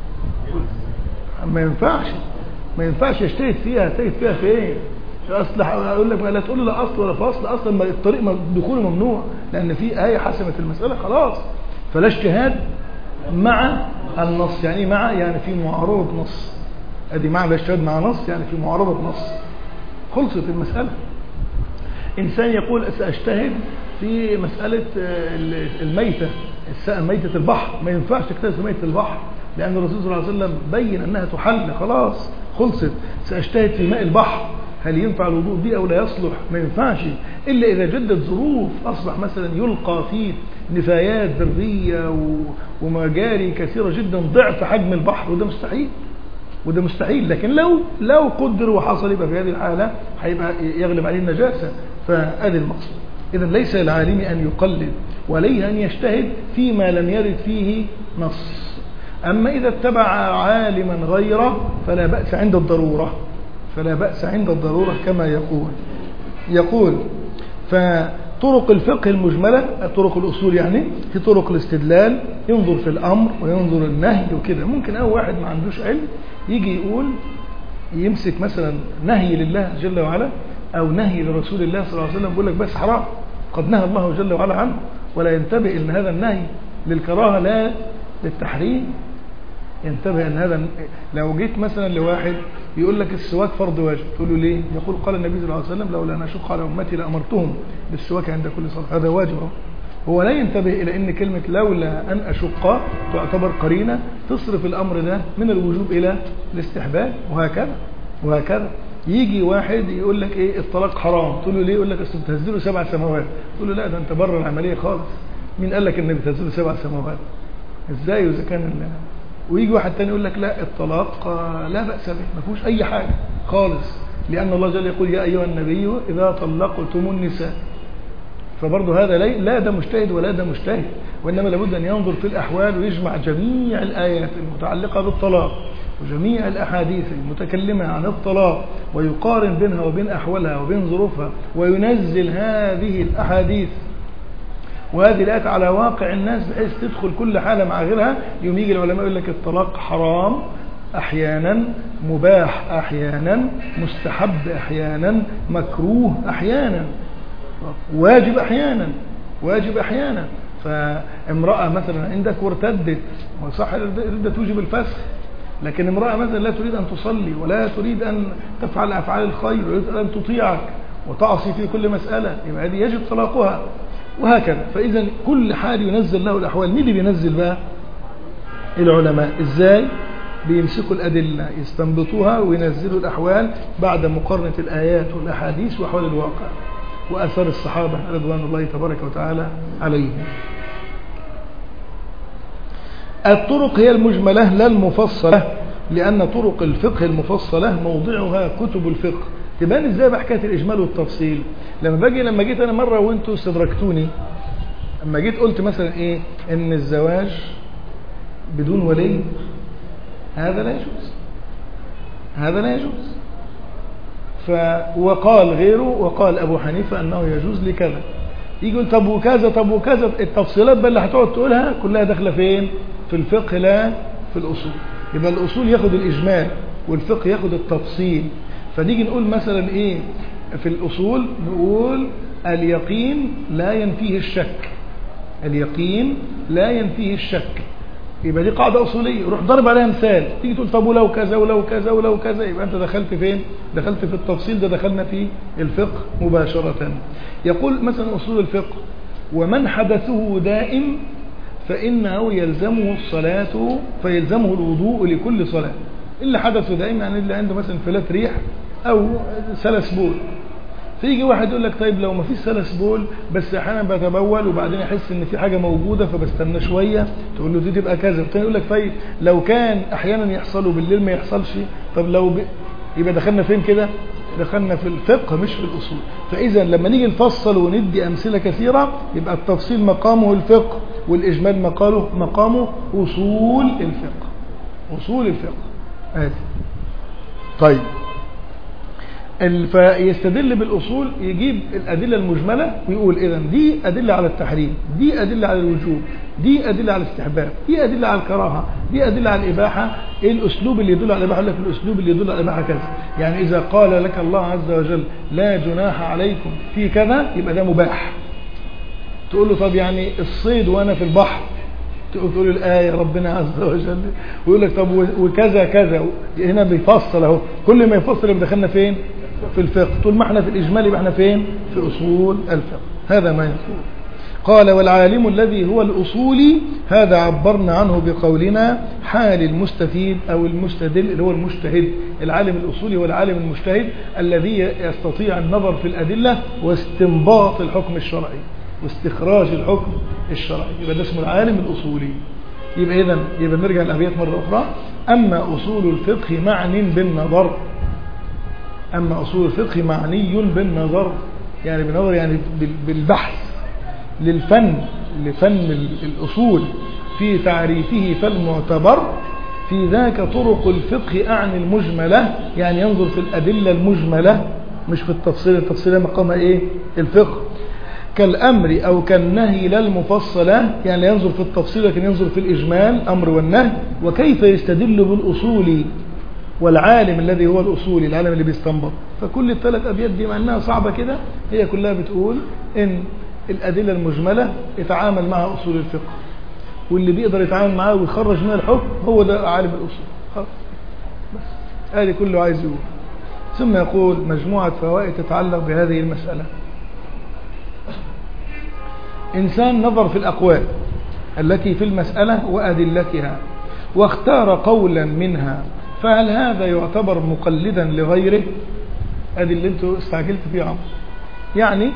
ما ينفعش ما ينفعش يجتهد فيها يجتهد فيها في ايه اصل اقول لك لا تقول له لا اصل ولا فصل اصلا ما الطريق دخوله ممنوع لان في ايه حسمت المساله خلاص فلا اجتهاد مع النص يعني مع يعني في معارضه نص ادي معنى الاجتهاد مع نص يعني في معارضه نص خلصت المساله انسان يقول ساجتهد في مسألة الميتة ميتة البحر ما ينفعش تجتهد في ميتة البحر لأن الرسول صلى الله عليه وسلم بين أنها تحل خلاص خلصت سأجتهد في ماء البحر هل ينفع الوضوء دي أو لا يصلح ما ينفعش إلا إذا جدت ظروف أصبح مثلا يلقى فيه نفايات ذرية ومجاري كثيرة جدا ضعف حجم البحر وده مستحيل وده مستحيل لكن لو لو قدر وحصل يبقى في هذه الحالة هيبقى يغلب عليه النجاسة فادي المقصود إذا ليس للعالم أن يقلد وليه أن يجتهد فيما لم يرد فيه نص أما إذا اتبع عالما غيره فلا بأس عند الضرورة فلا بأس عند الضرورة كما يقول يقول فطرق الفقه المجملة طرق الأصول يعني في طرق الاستدلال ينظر في الأمر وينظر النهي وكده ممكن أول واحد ما عندوش علم يجي يقول يمسك مثلا نهي لله جل وعلا أو نهي لرسول الله صلى الله عليه وسلم يقول لك بس حرام قد نهى الله جل وعلا عنه ولا ينتبه ان هذا النهي للكراهه لا للتحريم ينتبه ان هذا لو جيت مثلا لواحد يقول لك السواك فرض واجب تقول له ليه يقول قال النبي صلى الله عليه وسلم لولا ان اشق على امتي لامرتهم بالسواك عند كل صلاه هذا واجب اهو هو لا ينتبه الى ان كلمه لولا ان اشق تعتبر قرينه تصرف الامر ده من الوجوب الى الاستحباب وهكذا وهكذا يجي واحد يقول لك ايه الطلاق حرام تقول له ليه يقول لك اصل بتهزله سبع سماوات تقول له لا ده انت بره العمليه خالص مين قال لك ان بتهزله سبع سماوات ازاي واذا كان ويجي واحد تاني يقول لك لا الطلاق لا باس به ما فيهوش اي حاجه خالص لان الله جل يقول يا ايها النبي اذا طلقتم النساء فبرضه هذا لا ده مجتهد ولا ده مجتهد وانما لابد ان ينظر في الاحوال ويجمع جميع الايات المتعلقه بالطلاق وجميع الأحاديث المتكلمة عن الطلاق ويقارن بينها وبين أحوالها وبين ظروفها وينزل هذه الأحاديث وهذه الآيات على واقع الناس بحيث تدخل كل حالة مع غيرها يوم يجي العلماء يقول لك الطلاق حرام أحيانا مباح أحيانا مستحب أحيانا مكروه أحيانا واجب أحيانا واجب أحيانا فامرأة مثلا عندك وارتدت وصح الردة توجب الفسخ لكن امرأة مثلا لا تريد أن تصلي ولا تريد أن تفعل أفعال الخير ويريد أن تطيعك وتعصي في كل مسألة يبقى هذه يجب طلاقها وهكذا فإذا كل حال ينزل له الأحوال مين اللي بينزل بقى العلماء إزاي بيمسكوا الأدلة يستنبطوها وينزلوا الأحوال بعد مقارنة الآيات والأحاديث وأحوال الواقع وأثر الصحابة رضوان الله تبارك وتعالى عليهم الطرق هي المجملة لا المفصلة لأن طرق الفقه المفصلة موضعها كتب الفقه تبان ازاي بحكاية الإجمال والتفصيل لما باجي لما جيت أنا مرة وانتوا استدركتوني لما جيت قلت مثلا ايه ان الزواج بدون ولي هذا لا يجوز هذا لا يجوز ف وقال غيره وقال أبو حنيفة أنه يجوز لكذا يجي يقول طب وكذا طب وكذا التفصيلات بقى اللي هتقعد تقولها كلها داخله فين في الفقه لا في الأصول يبقى الأصول ياخد الإجمال والفقه ياخد التفصيل فنيجي نقول مثلا إيه في الأصول نقول اليقين لا ينفيه الشك اليقين لا ينفيه الشك يبقى دي قاعدة أصولية روح ضرب عليها مثال تيجي تقول طب ولو كذا ولو كذا ولو كذا يبقى أنت دخلت فين دخلت في التفصيل ده دخلنا في الفقه مباشرة يقول مثلا أصول الفقه ومن حدثه دائم فإنه يلزمه الصلاة فيلزمه الوضوء لكل صلاة اللي حدثه دائم يعني اللي عنده مثلا فلات ريح أو سلس بول فيجي واحد يقول لك طيب لو ما فيش سلس بول بس احيانا بتبول وبعدين احس ان في حاجه موجوده فبستنى شويه تقول له دي تبقى كذا الثاني يقول لك طيب لو كان احيانا يحصل وبالليل ما يحصلش طب لو ب... يبقى دخلنا فين كده دخلنا في الفقه مش في الاصول فاذا لما نيجي نفصل وندي امثله كثيره يبقى التفصيل مقامه الفقه والاجمال مقاله مقامه اصول الفقه اصول الفقه ادي طيب فيستدل بالأصول يجيب الأدلة المجملة ويقول إذا دي أدلة على التحريم دي أدلة على الوجوب دي أدلة على الاستحباب دي أدلة على الكراهة دي أدلة على الإباحة إيه الأسلوب اللي يدل على الإباحة لك الأسلوب اللي يدل على الإباحة كذا يعني إذا قال لك الله عز وجل لا جناح عليكم في كذا يبقى ده مباح تقول له طب يعني الصيد وأنا في البحر تقول الآية ربنا عز وجل ويقول لك طب وكذا كذا هنا بيفصل اهو كل ما يفصل يبقى دخلنا فين في الفقه طول ما احنا في الإجمال يبقى احنا فين في أصول الفقه هذا ما يقول قال والعالم الذي هو الأصولي هذا عبرنا عنه بقولنا حال المستفيد أو المستدل اللي هو المجتهد العالم الأصولي هو العالم المجتهد الذي يستطيع النظر في الأدلة واستنباط الحكم الشرعي واستخراج الحكم الشرعي يبقى ده اسمه العالم الأصولي يبقى إذا يبقى نرجع الأبيات مرة أخرى أما أصول الفقه معني بالنظر أما أصول الفقه معني بالنظر يعني بالنظر يعني بالبحث للفن لفن الأصول في تعريفه فالمعتبر في ذاك طرق الفقه أعني المجملة يعني ينظر في الأدلة المجملة مش في التفصيل التفصيل مقام إيه الفقه كالأمر أو كالنهي لا المفصلة يعني لا ينظر في التفصيل لكن ينظر في الإجمال أمر والنهي وكيف يستدل بالأصول والعالم الذي هو الأصولي العالم اللي بيستنبط فكل الثلاث أبيات دي مع أنها صعبة كده هي كلها بتقول إن الأدلة المجملة يتعامل معها أصول الفقه واللي بيقدر يتعامل معاه ويخرج منها الحكم هو ده عالم الأصول خلاص بس هذه كله عايز يقول ثم يقول مجموعة فوائد تتعلق بهذه المسألة إنسان نظر في الأقوال التي في المسألة وأدلتها واختار قولا منها فهل هذا يعتبر مقلدا لغيره ادي اللي انتوا استعجلت فيه عمرو يعني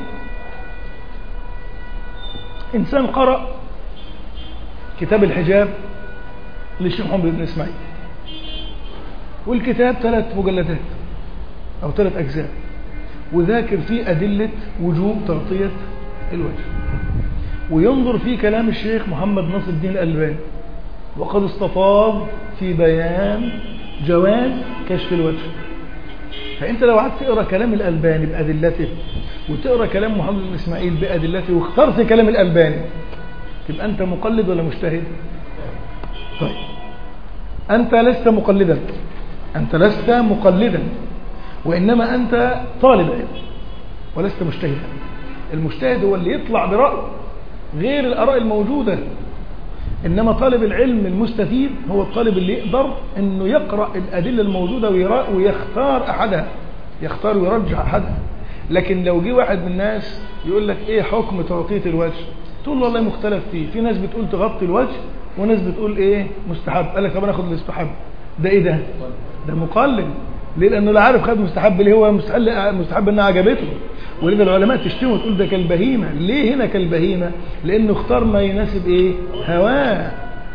انسان قرأ كتاب الحجاب للشيخ محمد بن اسماعيل والكتاب ثلاث مجلدات او ثلاث اجزاء وذاكر فيه ادله وجوب تغطيه الوجه وينظر في كلام الشيخ محمد ناصر الدين الالباني وقد استفاض في بيان جواز كشف الوجه فانت لو قعدت تقرا كلام الالباني بادلته وتقرا كلام محمد بن اسماعيل بادلته واخترت كلام الالباني تبقى انت مقلد ولا مجتهد طيب انت لست مقلدا انت لست مقلدا وانما انت طالب علم ولست مجتهدا المجتهد هو اللي يطلع براي غير الاراء الموجوده إنما طالب العلم المستفيد هو الطالب اللي يقدر أنه يقرأ الأدلة الموجودة ويختار أحدها يختار ويرجح أحدها لكن لو جه واحد من الناس يقول لك إيه حكم تغطية الوجه تقول له والله مختلف فيه في ناس بتقول تغطي الوجه وناس بتقول إيه مستحب قال لك طب ناخد المستحب ده إيه ده ده مقلل ليه لأنه لا عارف خد مستحب ليه هو مستحب إنها عجبته ولذا العلماء تشتمه وتقول ده كالبهيمة ليه هنا كالبهيمة لأنه اختار ما يناسب إيه هواه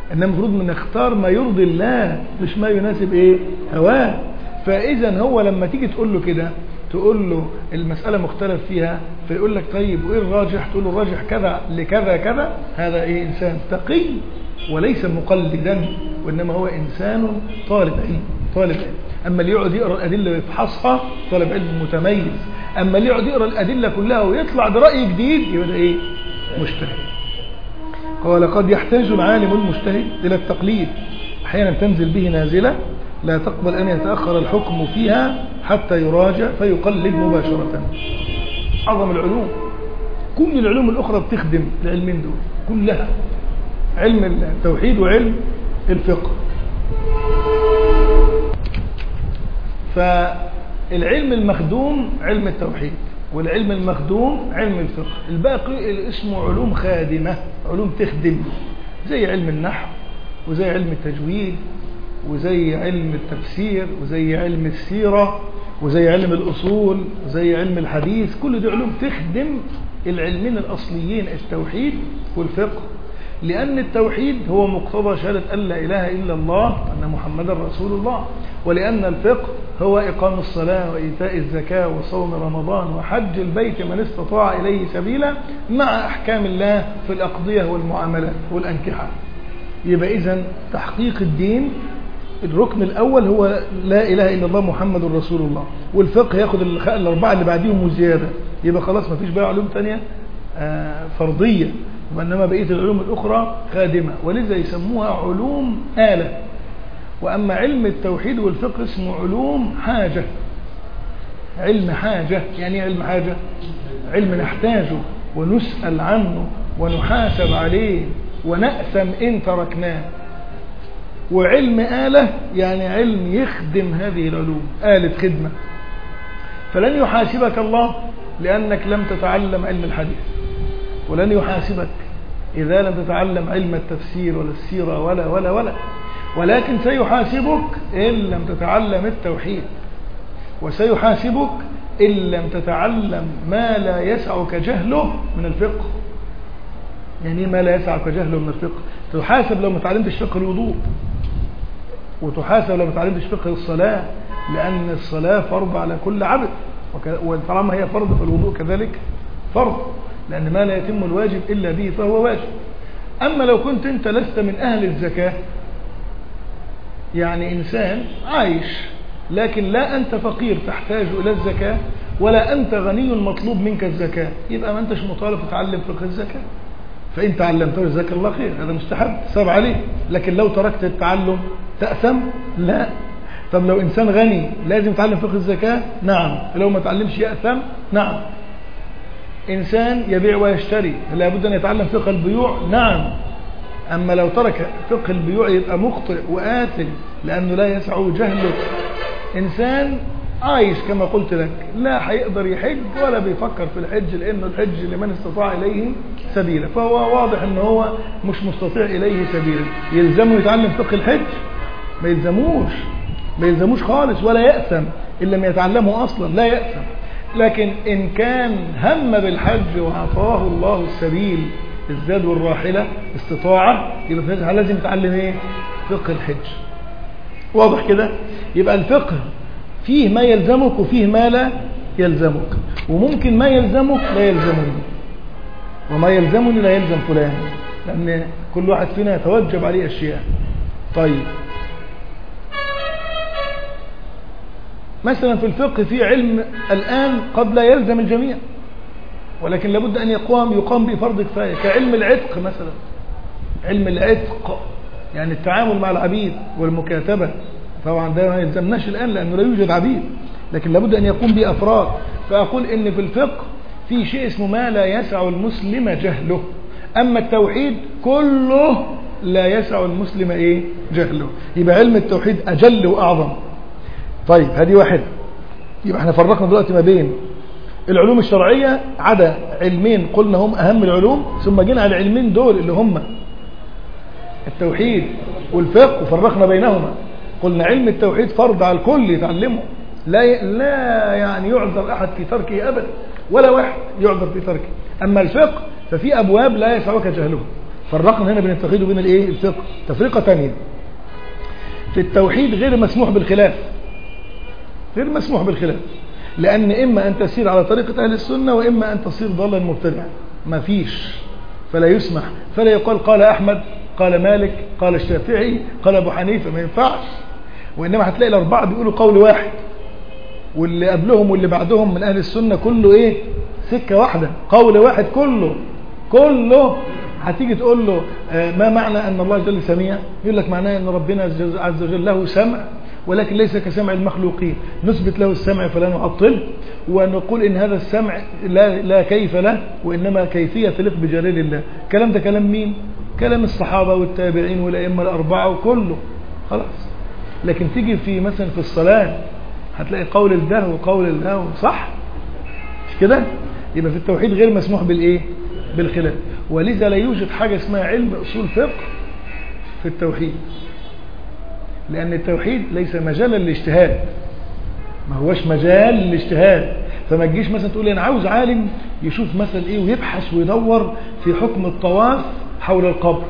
انما المفروض من نختار ما يرضي الله مش ما يناسب ايه هواه فاذا هو لما تيجي تقول له كده تقول له المسألة مختلف فيها فيقول لك طيب وإيه الراجح تقول له الراجح كذا لكذا كذا هذا إيه إنسان تقي وليس مقلدا وإنما هو إنسان طالب علم طالب علم أما اللي يقعد يقرأ الأدلة ويفحصها طالب علم متميز أما اللي يقعد يقرأ الأدلة كلها ويطلع برأي جديد يبقى ده إيه مجتهد قال قد يحتاج العالم المجتهد إلى التقليد أحيانا تنزل به نازلة لا تقبل أن يتأخر الحكم فيها حتى يراجع فيقلد مباشرة أعظم العلوم كل العلوم الأخرى بتخدم العلمين دول كلها علم التوحيد وعلم الفقه فالعلم المخدوم علم التوحيد والعلم المخدوم علم الفقه الباقي اللي اسمه علوم خادمة علوم تخدم زي علم النحو وزي علم التجويد وزي علم التفسير وزي علم السيرة وزي علم الأصول وزي علم الحديث كل دي علوم تخدم العلمين الأصليين التوحيد والفقه لأن التوحيد هو مقتضى شهادة أن لا إله إلا الله وأن محمدا رسول الله ولأن الفقه هو إقام الصلاة وإيتاء الزكاة وصوم رمضان وحج البيت من استطاع إليه سبيلا مع أحكام الله في الأقضية والمعاملات والأنكحة يبقى إذن تحقيق الدين الركن الأول هو لا إله إلا الله محمد رسول الله والفقه ياخد الأربعة اللي بعديهم وزيادة يبقى خلاص ما فيش بقى علوم تانية فرضية وإنما بقية العلوم الأخرى خادمة ولذا يسموها علوم آلة وأما علم التوحيد والفقه اسمه علوم حاجة علم حاجة يعني علم حاجة علم نحتاجه ونسأل عنه ونحاسب عليه ونأثم إن تركناه وعلم آلة يعني علم يخدم هذه العلوم آلة خدمة فلن يحاسبك الله لأنك لم تتعلم علم الحديث ولن يحاسبك إذا لم تتعلم علم التفسير ولا السيرة ولا ولا ولا ولكن سيحاسبك إن لم تتعلم التوحيد وسيحاسبك إن لم تتعلم ما لا يسعك جهله من الفقه يعني ما لا يسعك جهله من الفقه تحاسب لو ما تعلمتش فقه الوضوء وتحاسب لو ما تعلمتش فقه الصلاة لأن الصلاة فرض على كل عبد وطالما هي فرض فالوضوء كذلك فرض لأن ما لا يتم الواجب إلا به فهو واجب أما لو كنت أنت لست من أهل الزكاة يعني إنسان عايش لكن لا أنت فقير تحتاج إلى الزكاة ولا أنت غني مطلوب منك الزكاة يبقى ما أنتش مطالب تتعلم فقه الزكاة فإن تعلمته جزاك الله خير هذا مستحب ساب عليه لكن لو تركت التعلم تأثم لا طب لو إنسان غني لازم يتعلم فقه الزكاة نعم لو ما تعلمش يأثم نعم إنسان يبيع ويشتري لابد أن يتعلم فقه البيوع نعم أما لو ترك فقه البيوع يبقى مخطئ وآثم لأنه لا يسعه جهله إنسان عايش كما قلت لك لا هيقدر يحج ولا بيفكر في الحج لأنه الحج لمن استطاع إليه سبيلا فهو واضح أنه هو مش مستطيع إليه سبيلا يلزمه يتعلم فقه الحج ما يلزموش ما يلزموش خالص ولا يأثم إن لم يتعلمه أصلا لا يأثم لكن إن كان هم بالحج وأعطاه الله السبيل الزاد والراحلة استطاعة يبقى لازم يتعلم إيه فقه الحج واضح كده يبقى الفقه فيه ما يلزمك وفيه ما لا يلزمك وممكن ما يلزمك لا يلزمني وما يلزمني لا يلزم فلان لأن كل واحد فينا يتوجب عليه أشياء طيب مثلا في الفقه في علم الآن قد لا يلزم الجميع ولكن لابد أن يقام يقام بفرض كفاية كعلم العتق مثلا علم العتق يعني التعامل مع العبيد والمكاتبة طبعا ده ما يلزمناش الآن لأنه لا يوجد عبيد لكن لابد أن يقوم به أفراد فأقول إن في الفقه في شيء اسمه ما لا يسع المسلم جهله أما التوحيد كله لا يسع المسلم إيه جهله يبقى علم التوحيد أجل وأعظم طيب هذه واحدة يبقى احنا فرقنا دلوقتي ما بين العلوم الشرعية عدا علمين قلنا هم أهم العلوم ثم جينا على العلمين دول اللي هم التوحيد والفقه وفرقنا بينهما قلنا علم التوحيد فرض على الكل يتعلمه لا ي... لا يعني يعذر أحد في تركه أبدا ولا واحد يعذر في تركه أما الفقه ففي أبواب لا يسعك جهله فرقنا هنا بين التوحيد وبين الايه الفقه تفرقة تانية في التوحيد غير مسموح بالخلاف غير مسموح بالخلاف لأن إما أن تسير على طريقة أهل السنة وإما أن تصير ضالا مبتدعا ما فيش فلا يسمح فلا يقال قال أحمد قال مالك قال الشافعي قال أبو حنيفة ما ينفعش وإنما هتلاقي الأربعة بيقولوا قول واحد واللي قبلهم واللي بعدهم من أهل السنة كله إيه سكة واحدة قول واحد كله كله هتيجي تقول له آه، ما معنى أن الله جل سميع يقول لك معناه أن ربنا عز وجل له سمع ولكن ليس كسمع المخلوقين نثبت له السمع فلا نعطله ونقول إن هذا السمع لا, لا كيف له وإنما كيفية تليق بجلال الله الكلام ده كلام مين كلام الصحابة والتابعين والأئمة الأربعة وكله خلاص لكن تيجي في مثلا في الصلاة هتلاقي قول ده وقول ده صح مش كده يبقى في التوحيد غير مسموح بالايه بالخلاف ولذا لا يوجد حاجة اسمها علم أصول فقه في التوحيد لأن التوحيد ليس مجالا للاجتهاد ما هوش مجال للاجتهاد فما تجيش مثلا تقول لي انا عاوز عالم يشوف مثلا ايه ويبحث ويدور في حكم الطواف حول القبر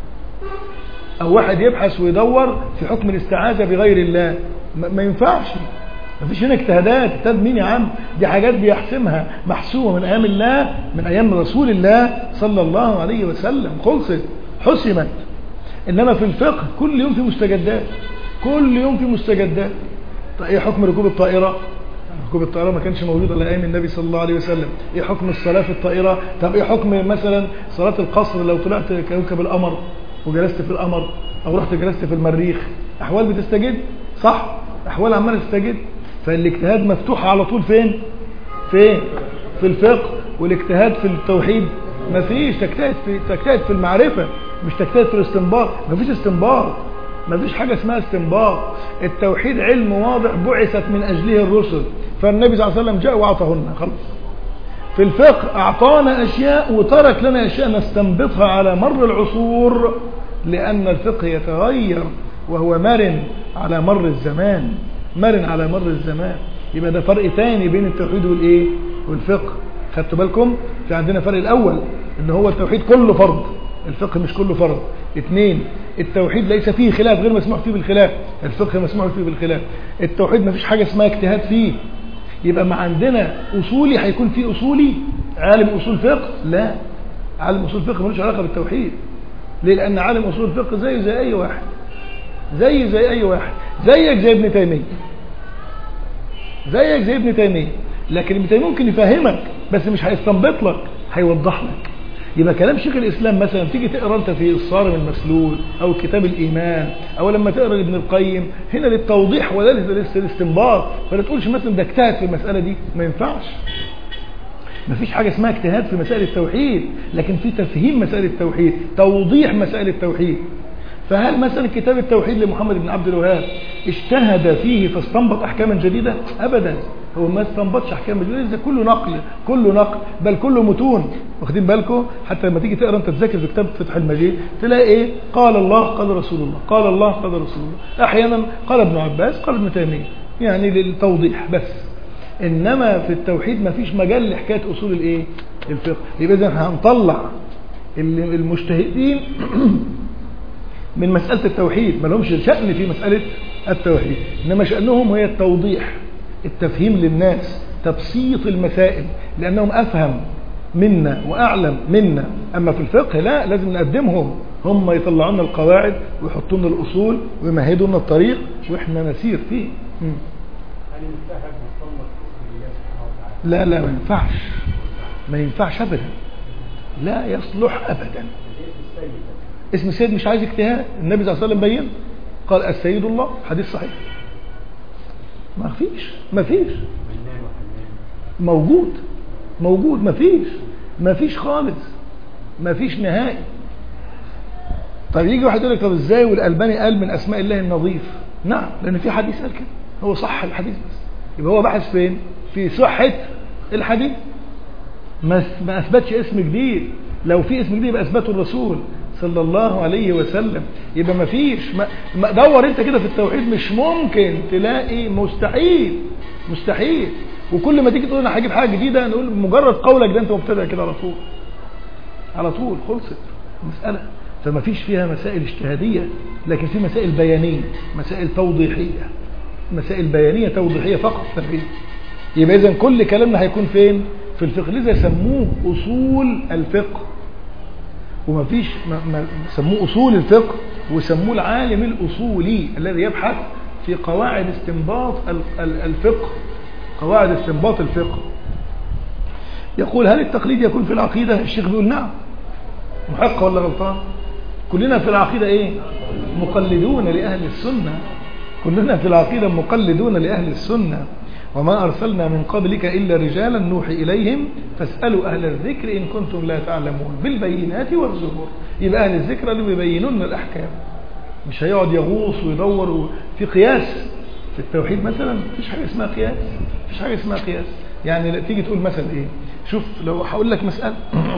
او واحد يبحث ويدور في حكم الاستعاذة بغير الله ما ينفعش ما فيش هنا اجتهادات اجتهاد مين يا عم دي حاجات بيحسمها محسومة من ايام الله من ايام رسول الله صلى الله عليه وسلم خلصت حسمت انما في الفقه كل يوم في مستجدات كل يوم في مستجدات طيب ايه حكم ركوب الطائرة ركوب الطائرة ما كانش موجود على ايام النبي صلى الله عليه وسلم ايه حكم الصلاة في الطائرة طب ايه حكم مثلا صلاة القصر لو طلعت كوكب القمر وجلست في القمر او رحت جلست في المريخ احوال بتستجد صح احوال عماله تستجد فالاجتهاد مفتوح على طول فين فين في الفقه والاجتهاد في التوحيد ما فيش تجتهد في تجتهد في المعرفة مش تجتهد في الاستنباط ما فيش استنباط ما فيش حاجة اسمها استنباط التوحيد علم واضح بعثت من أجله الرسل فالنبي صلى الله عليه وسلم جاء وأعطاهن خلاص في الفقه أعطانا أشياء وترك لنا أشياء نستنبطها على مر العصور لأن الفقه يتغير وهو مرن على مر الزمان مرن على مر الزمان يبقى ده فرق تاني بين التوحيد والايه والفقه خدتوا بالكم في عندنا فرق الاول ان هو التوحيد كله فرض الفقه مش كله فرض اثنين التوحيد ليس فيه خلاف غير مسموح فيه بالخلاف الفقه مسموح فيه بالخلاف التوحيد ما فيش حاجه اسمها اجتهاد فيه يبقى ما عندنا اصولي هيكون فيه اصولي عالم اصول فقه لا عالم اصول فقه ملوش علاقه بالتوحيد ليه لان عالم اصول فقه زيه زي اي واحد زي زي اي واحد زيك زي ابن تيميه زيك زي ابن تيميه لكن ابن تيميه ممكن يفهمك بس مش هيستنبط لك هيوضح لك يبقى كلام شيخ الاسلام مثلا تيجي تقرا انت في الصارم المسلول او كتاب الايمان او لما تقرا ابن القيم هنا للتوضيح ولا للاستنباط فلا تقولش مثلا ده اجتهد في المساله دي ما ينفعش ما فيش حاجه اسمها اجتهاد في مسائل التوحيد لكن في تفهيم مسائل التوحيد توضيح مسائل التوحيد فهل مثلا كتاب التوحيد لمحمد بن عبد الوهاب اجتهد فيه فاستنبط احكاما جديده ابدا هو ما استنبطش احكام جديده ده كله نقل كله نقل بل كله متون واخدين بالكم حتى لما تيجي تقرا انت تذاكر في كتاب فتح المجيد تلاقي ايه قال الله قال رسول الله قال الله قال رسول الله احيانا قال ابن عباس قال ابن تيميه يعني للتوضيح بس انما في التوحيد ما فيش مجال لحكايه اصول الايه الفقه يبقى اذا هنطلع المجتهدين من مسألة التوحيد ما لهمش شأن في مسألة التوحيد إنما شأنهم هي التوضيح التفهيم للناس تبسيط المسائل لأنهم أفهم منا وأعلم منا أما في الفقه لا لازم نقدمهم هم يطلعوا لنا القواعد ويحطوا لنا الأصول ويمهدوا لنا الطريق وإحنا نسير فيه م. لا لا ما ينفعش ما ينفعش أبدا لا يصلح أبدا اسم السيد مش عايز اجتهاد النبي صلى الله عليه وسلم بين قال السيد الله حديث صحيح ما فيش ما فيش موجود موجود ما فيش ما فيش خالص ما فيش نهائي طب يجي واحد يقول لك طب ازاي والالباني قال من اسماء الله النظيف نعم لان في حديث قال كده هو صح الحديث بس يبقى هو بحث فين في صحه الحديث ما ما اثبتش اسم جديد لو في اسم جديد يبقى اثبته الرسول صلى الله عليه وسلم يبقى ما فيش ما دور انت كده في التوحيد مش ممكن تلاقي مستحيل مستحيل وكل ما تيجي تقول انا هجيب حاجه جديده نقول مجرد قولك ده انت مبتدع كده على طول على طول خلصت مسألة فما فيش فيها مسائل اجتهادية لكن في مسائل بيانية مسائل توضيحية مسائل بيانية توضيحية فقط تفريد يبقى إذا كل كلامنا هيكون فين في الفقه لذا سموه أصول الفقه وما فيش ما ما سموه أصول الفقه وسموه العالم الأصولي الذي يبحث في قواعد استنباط الفقه قواعد استنباط الفقه يقول هل التقليد يكون في العقيدة الشيخ بيقول نعم محق ولا غلطان كلنا في العقيدة ايه مقلدون لأهل السنة كلنا في العقيدة مقلدون لأهل السنة وما أرسلنا من قبلك إلا رجالا نوحي إليهم فاسألوا أهل الذكر إن كنتم لا تعلمون بالبينات والزبور يبقى أهل الذكر اللي بيبينون الأحكام مش هيقعد يغوص ويدور في قياس في التوحيد مثلا مفيش حاجة اسمها قياس مفيش حاجة اسمها قياس يعني تيجي تقول مثلا ايه شوف لو هقول لك مسألة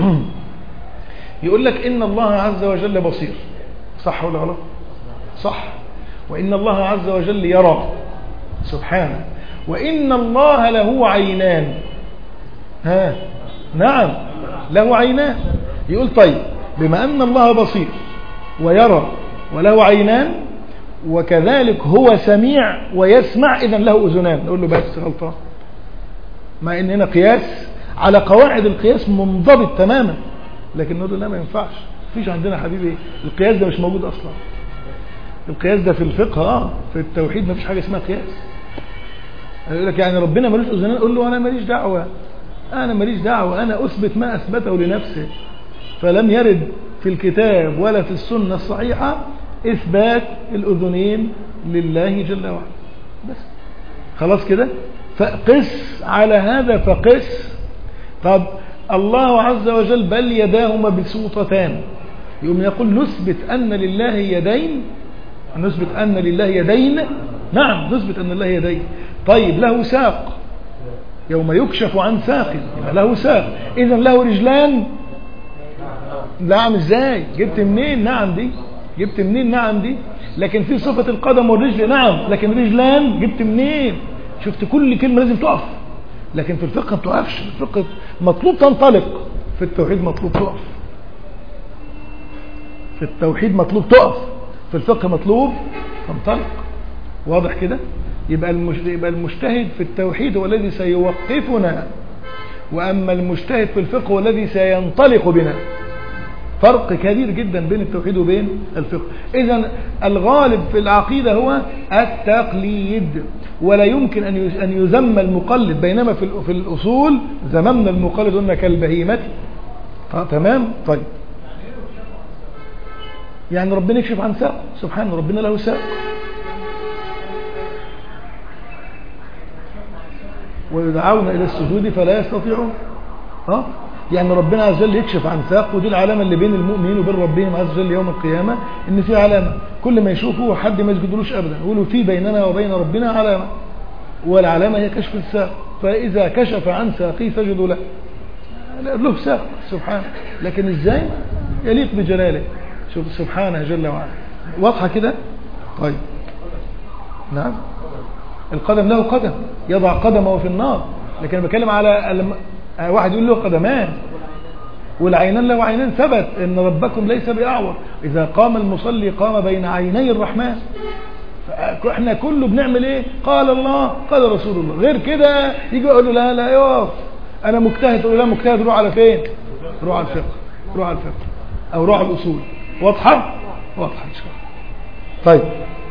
يقول لك إن الله عز وجل بصير صح ولا غلط صح وإن الله عز وجل يرى سبحانه وإن الله له عينان ها نعم له عينان يقول طيب بما أن الله بصير ويرى وله عينان وكذلك هو سميع ويسمع إذا له أذنان نقول له بس غلطان مع إن هنا قياس على قواعد القياس منضبط تماما لكن نقول له لا ما ينفعش مفيش عندنا حبيبي القياس ده مش موجود أصلا القياس ده في الفقه اه في التوحيد مفيش حاجة اسمها قياس يقول لك يعني ربنا ملوش أذنان قول له أنا ماليش دعوة أنا ماليش دعوة أنا أثبت ما أثبته لنفسه فلم يرد في الكتاب ولا في السنة الصحيحة إثبات الأذنين لله جل وعلا بس خلاص كده فقس على هذا فقس طب الله عز وجل بل يداه مبسوطتان يقوم يقول نثبت أن لله يدين نثبت أن لله يدين نعم نثبت أن لله يدين طيب له ساق يوم يكشف عن ساق يبقى له ساق إذا له رجلان نعم ازاي جبت منين نعم دي جبت منين نعم دي لكن في صفة القدم والرجل نعم لكن رجلان جبت منين شفت كل كلمة لازم تقف لكن في الفقه ما تقفش في الفقه مطلوب تنطلق في التوحيد مطلوب تقف في التوحيد مطلوب تقف في الفقه مطلوب تنطلق واضح كده يبقى يبقى المجتهد في التوحيد هو الذي سيوقفنا وأما المجتهد في الفقه هو الذي سينطلق بنا فرق كبير جدا بين التوحيد وبين الفقه إذا الغالب في العقيدة هو التقليد ولا يمكن أن يذم المقلد بينما في الأصول ذممنا المقلد قلنا كالبهيمة تمام طيب يعني ربنا يكشف عن ساق سبحان ربنا له ساق ويدعون إلى السجود فلا يستطيعون ها يعني ربنا عز وجل يكشف عن ساق ودي العلامة اللي بين المؤمنين وبين ربهم عز وجل يوم القيامة ان في علامة كل ما يشوفوا حد ما يسجدلوش ابدا يقولوا في بيننا وبين ربنا علامة والعلامة هي كشف الساق فإذا كشف عن ساقي سجدوا له له ساق سبحانه لكن ازاي يليق بجلاله شوف سبحانه جل وعلا واضحة كده طيب نعم القدم له قدم يضع قدمه في النار لكن انا بتكلم على واحد يقول له قدمان والعينان له عينان ثبت ان ربكم ليس باعور اذا قام المصلي قام بين عيني الرحمن احنا كله بنعمل ايه قال الله قال رسول الله غير كده يجي يقول له لا لا يقف انا مجتهد تقول له لا مجتهد روح على فين روح على الفقه روح على الفقه او روح على الاصول واضحه واضحه ان شاء الله طيب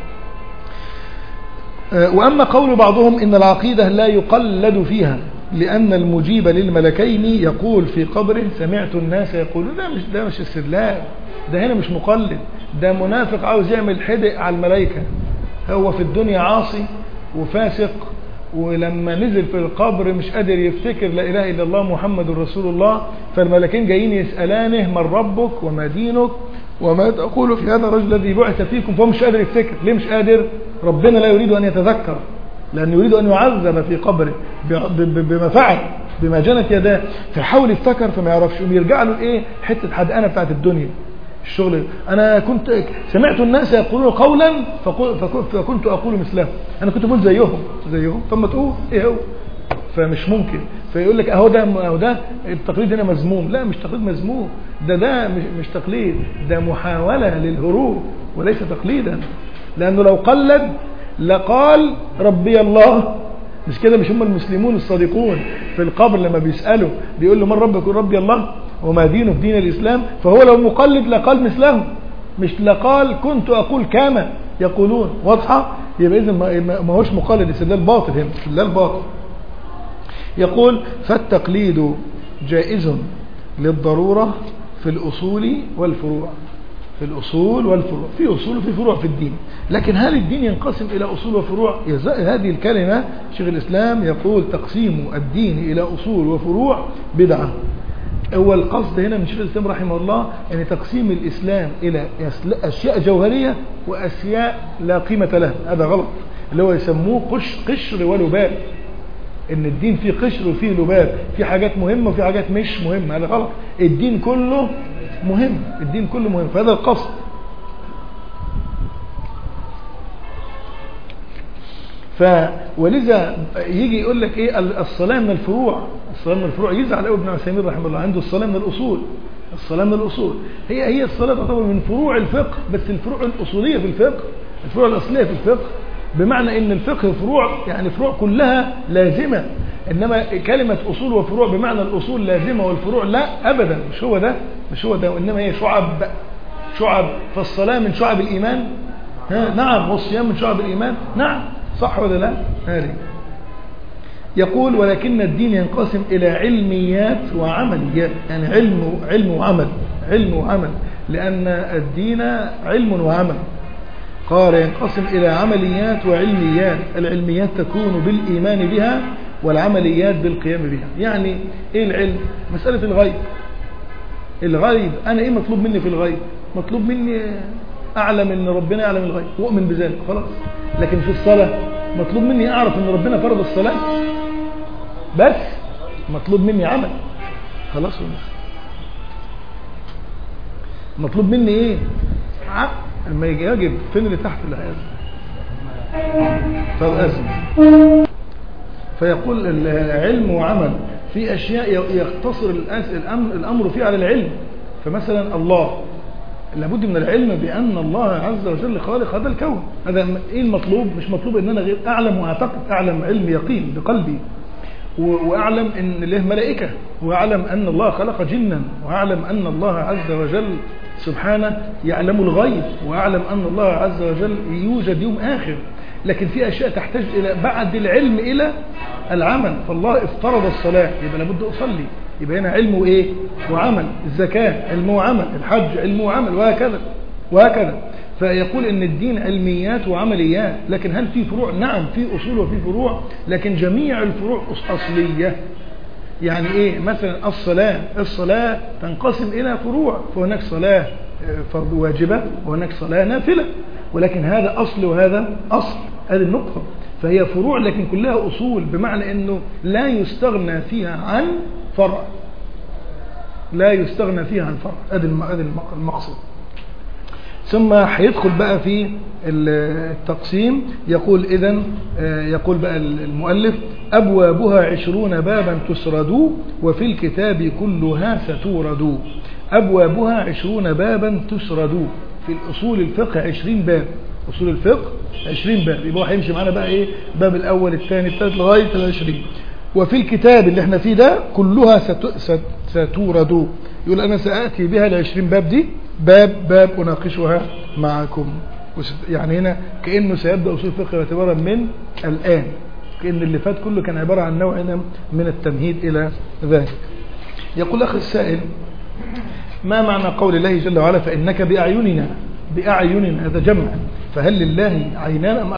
واما قول بعضهم ان العقيده لا يقلد فيها لأن المجيب للملكين يقول في قبره سمعت الناس يقولون ده مش ده مش استدلال ده هنا مش مقلد ده منافق عاوز يعمل حدق على الملائكة هو في الدنيا عاصي وفاسق ولما نزل في القبر مش قادر يفتكر لا إله إلا الله محمد رسول الله فالملكين جايين يسألانه من ربك وما دينك وما تقول في هذا الرجل الذي بعث فيكم فهو مش قادر يفتكر ليه مش قادر ربنا لا يريد أن يتذكر لأنه يريد أن يعذب في قبره بما فعل بما جنت يداه فيحاول يفتكر فما يعرفش يقوم يرجع له ايه حته حدقانه بتاعت الدنيا الشغل انا كنت سمعت الناس يقولون قولا فكنت اقول مثله انا كنت بقول زيهم زيهم طب ما تقول ايه هو فمش ممكن فيقول لك اهو ده اهو ده التقليد هنا مذموم لا مش تقليد مذموم ده ده مش, مش تقليد ده محاولة للهروب وليس تقليدا لأنه لو قلد لقال ربي الله مش كده مش هم المسلمون الصادقون في القبر لما بيسألوا بيقول له من ربك يقول ربي الله وما دينه في دين الإسلام فهو لو مقلد لقال مثله مش لقال كنت أقول كما يقولون واضحة يبقى إذن ما هوش مقلد استدلال باطل هنا استدلال باطل يقول فالتقليد جائز للضرورة في الأصول والفروع في الأصول والفروع في أصول وفي فروع في الدين لكن هل الدين ينقسم إلى أصول وفروع هذه الكلمة شيخ الإسلام يقول تقسيم الدين إلى أصول وفروع بدعة هو القصد هنا من شيخ الإسلام رحمه الله يعني تقسيم الإسلام إلى أشياء جوهرية وأشياء لا قيمة لها هذا غلط اللي هو يسموه قش قشر ولباب ان الدين فيه قشر وفيه لباب في حاجات مهمة وفي حاجات مش مهمة هذا غلط الدين كله مهم الدين كله مهم فهذا القصد ف ولذا يجي يقول لك ايه الصلاه من الفروع الصلاه من الفروع يزعل قوي ابن عثيمين رحمه الله عنده الصلاه من الاصول الصلاه من الاصول هي هي الصلاه تعتبر من فروع الفقه بس الفروع الاصوليه في الفقه الفروع الاصليه في الفقه بمعنى ان الفقه فروع يعني فروع كلها لازمه انما كلمه اصول وفروع بمعنى الاصول لازمه والفروع لا ابدا مش هو ده مش هو ده وانما هي شعب شعب فالصلاه من شعب الايمان ها نعم والصيام من شعب الايمان نعم صح ولا لا هذه يقول ولكن الدين ينقسم إلى علميات وعمليات يعني علم علم وعمل علم وعمل لأن الدين علم وعمل قال ينقسم إلى عمليات وعلميات العلميات تكون بالإيمان بها والعمليات بالقيام بها يعني إيه العلم مسألة الغيب الغيب أنا إيه مطلوب مني في الغيب مطلوب مني أعلم أن ربنا يعلم الغيب وأؤمن بذلك خلاص لكن في الصلاة مطلوب مني أعرف أن ربنا فرض الصلاة بس مطلوب مني عمل خلاص مطلوب مني ايه عقل لما يجي يجب فين اللي تحت اللي هيأذن طب أذن فيقول العلم وعمل في أشياء يقتصر الأمر فيه على العلم فمثلا الله لابد من العلم بأن الله عز وجل خالق هذا الكون هذا إيه المطلوب مش مطلوب أن أنا غير أعلم وأعتقد أعلم علم يقين بقلبي وأعلم أن له ملائكة وأعلم أن الله خلق جنا وأعلم أن الله عز وجل سبحانه يعلم الغيب وأعلم أن الله عز وجل يوجد يوم آخر لكن في أشياء تحتاج إلى بعد العلم إلى العمل فالله افترض الصلاة يبقى لابد أصلي يبقى هنا علم وإيه وعمل الزكاة علم وعمل الحج علم وعمل وهكذا وهكذا فيقول ان الدين علميات وعمليات لكن هل في فروع نعم في اصول وفي فروع لكن جميع الفروع اصليه يعني ايه مثلا الصلاه الصلاه تنقسم الى فروع فهناك صلاه فرض واجبه وهناك صلاه نافله ولكن هذا اصل وهذا اصل هذه النقطه فهي فروع لكن كلها اصول بمعنى انه لا يستغنى فيها عن فرع لا يستغنى فيها عن فرع هذا المقصد ثم هيدخل بقى في التقسيم يقول إذا يقول بقى المؤلف أبوابها عشرون بابا تسرد وفي الكتاب كلها ستورد أبوابها عشرون بابا تسرد في الأصول الفقه عشرين باب أصول الفقه عشرين باب يبقى هو هيمشي معانا بقى إيه باب الأول الثاني الثالث لغاية العشرين وفي الكتاب اللي احنا فيه ده كلها ستورد يقول أنا سأتي بها العشرين باب دي باب باب أناقشها معكم يعني هنا كأنه سيبدأ أصول الفقه اعتبارا من الآن كأن اللي فات كله كان عبارة عن نوع من التمهيد إلى ذلك يقول أخي السائل ما معنى قول الله جل وعلا فإنك بأعيننا بأعيننا هذا جمع فهل لله عينان أم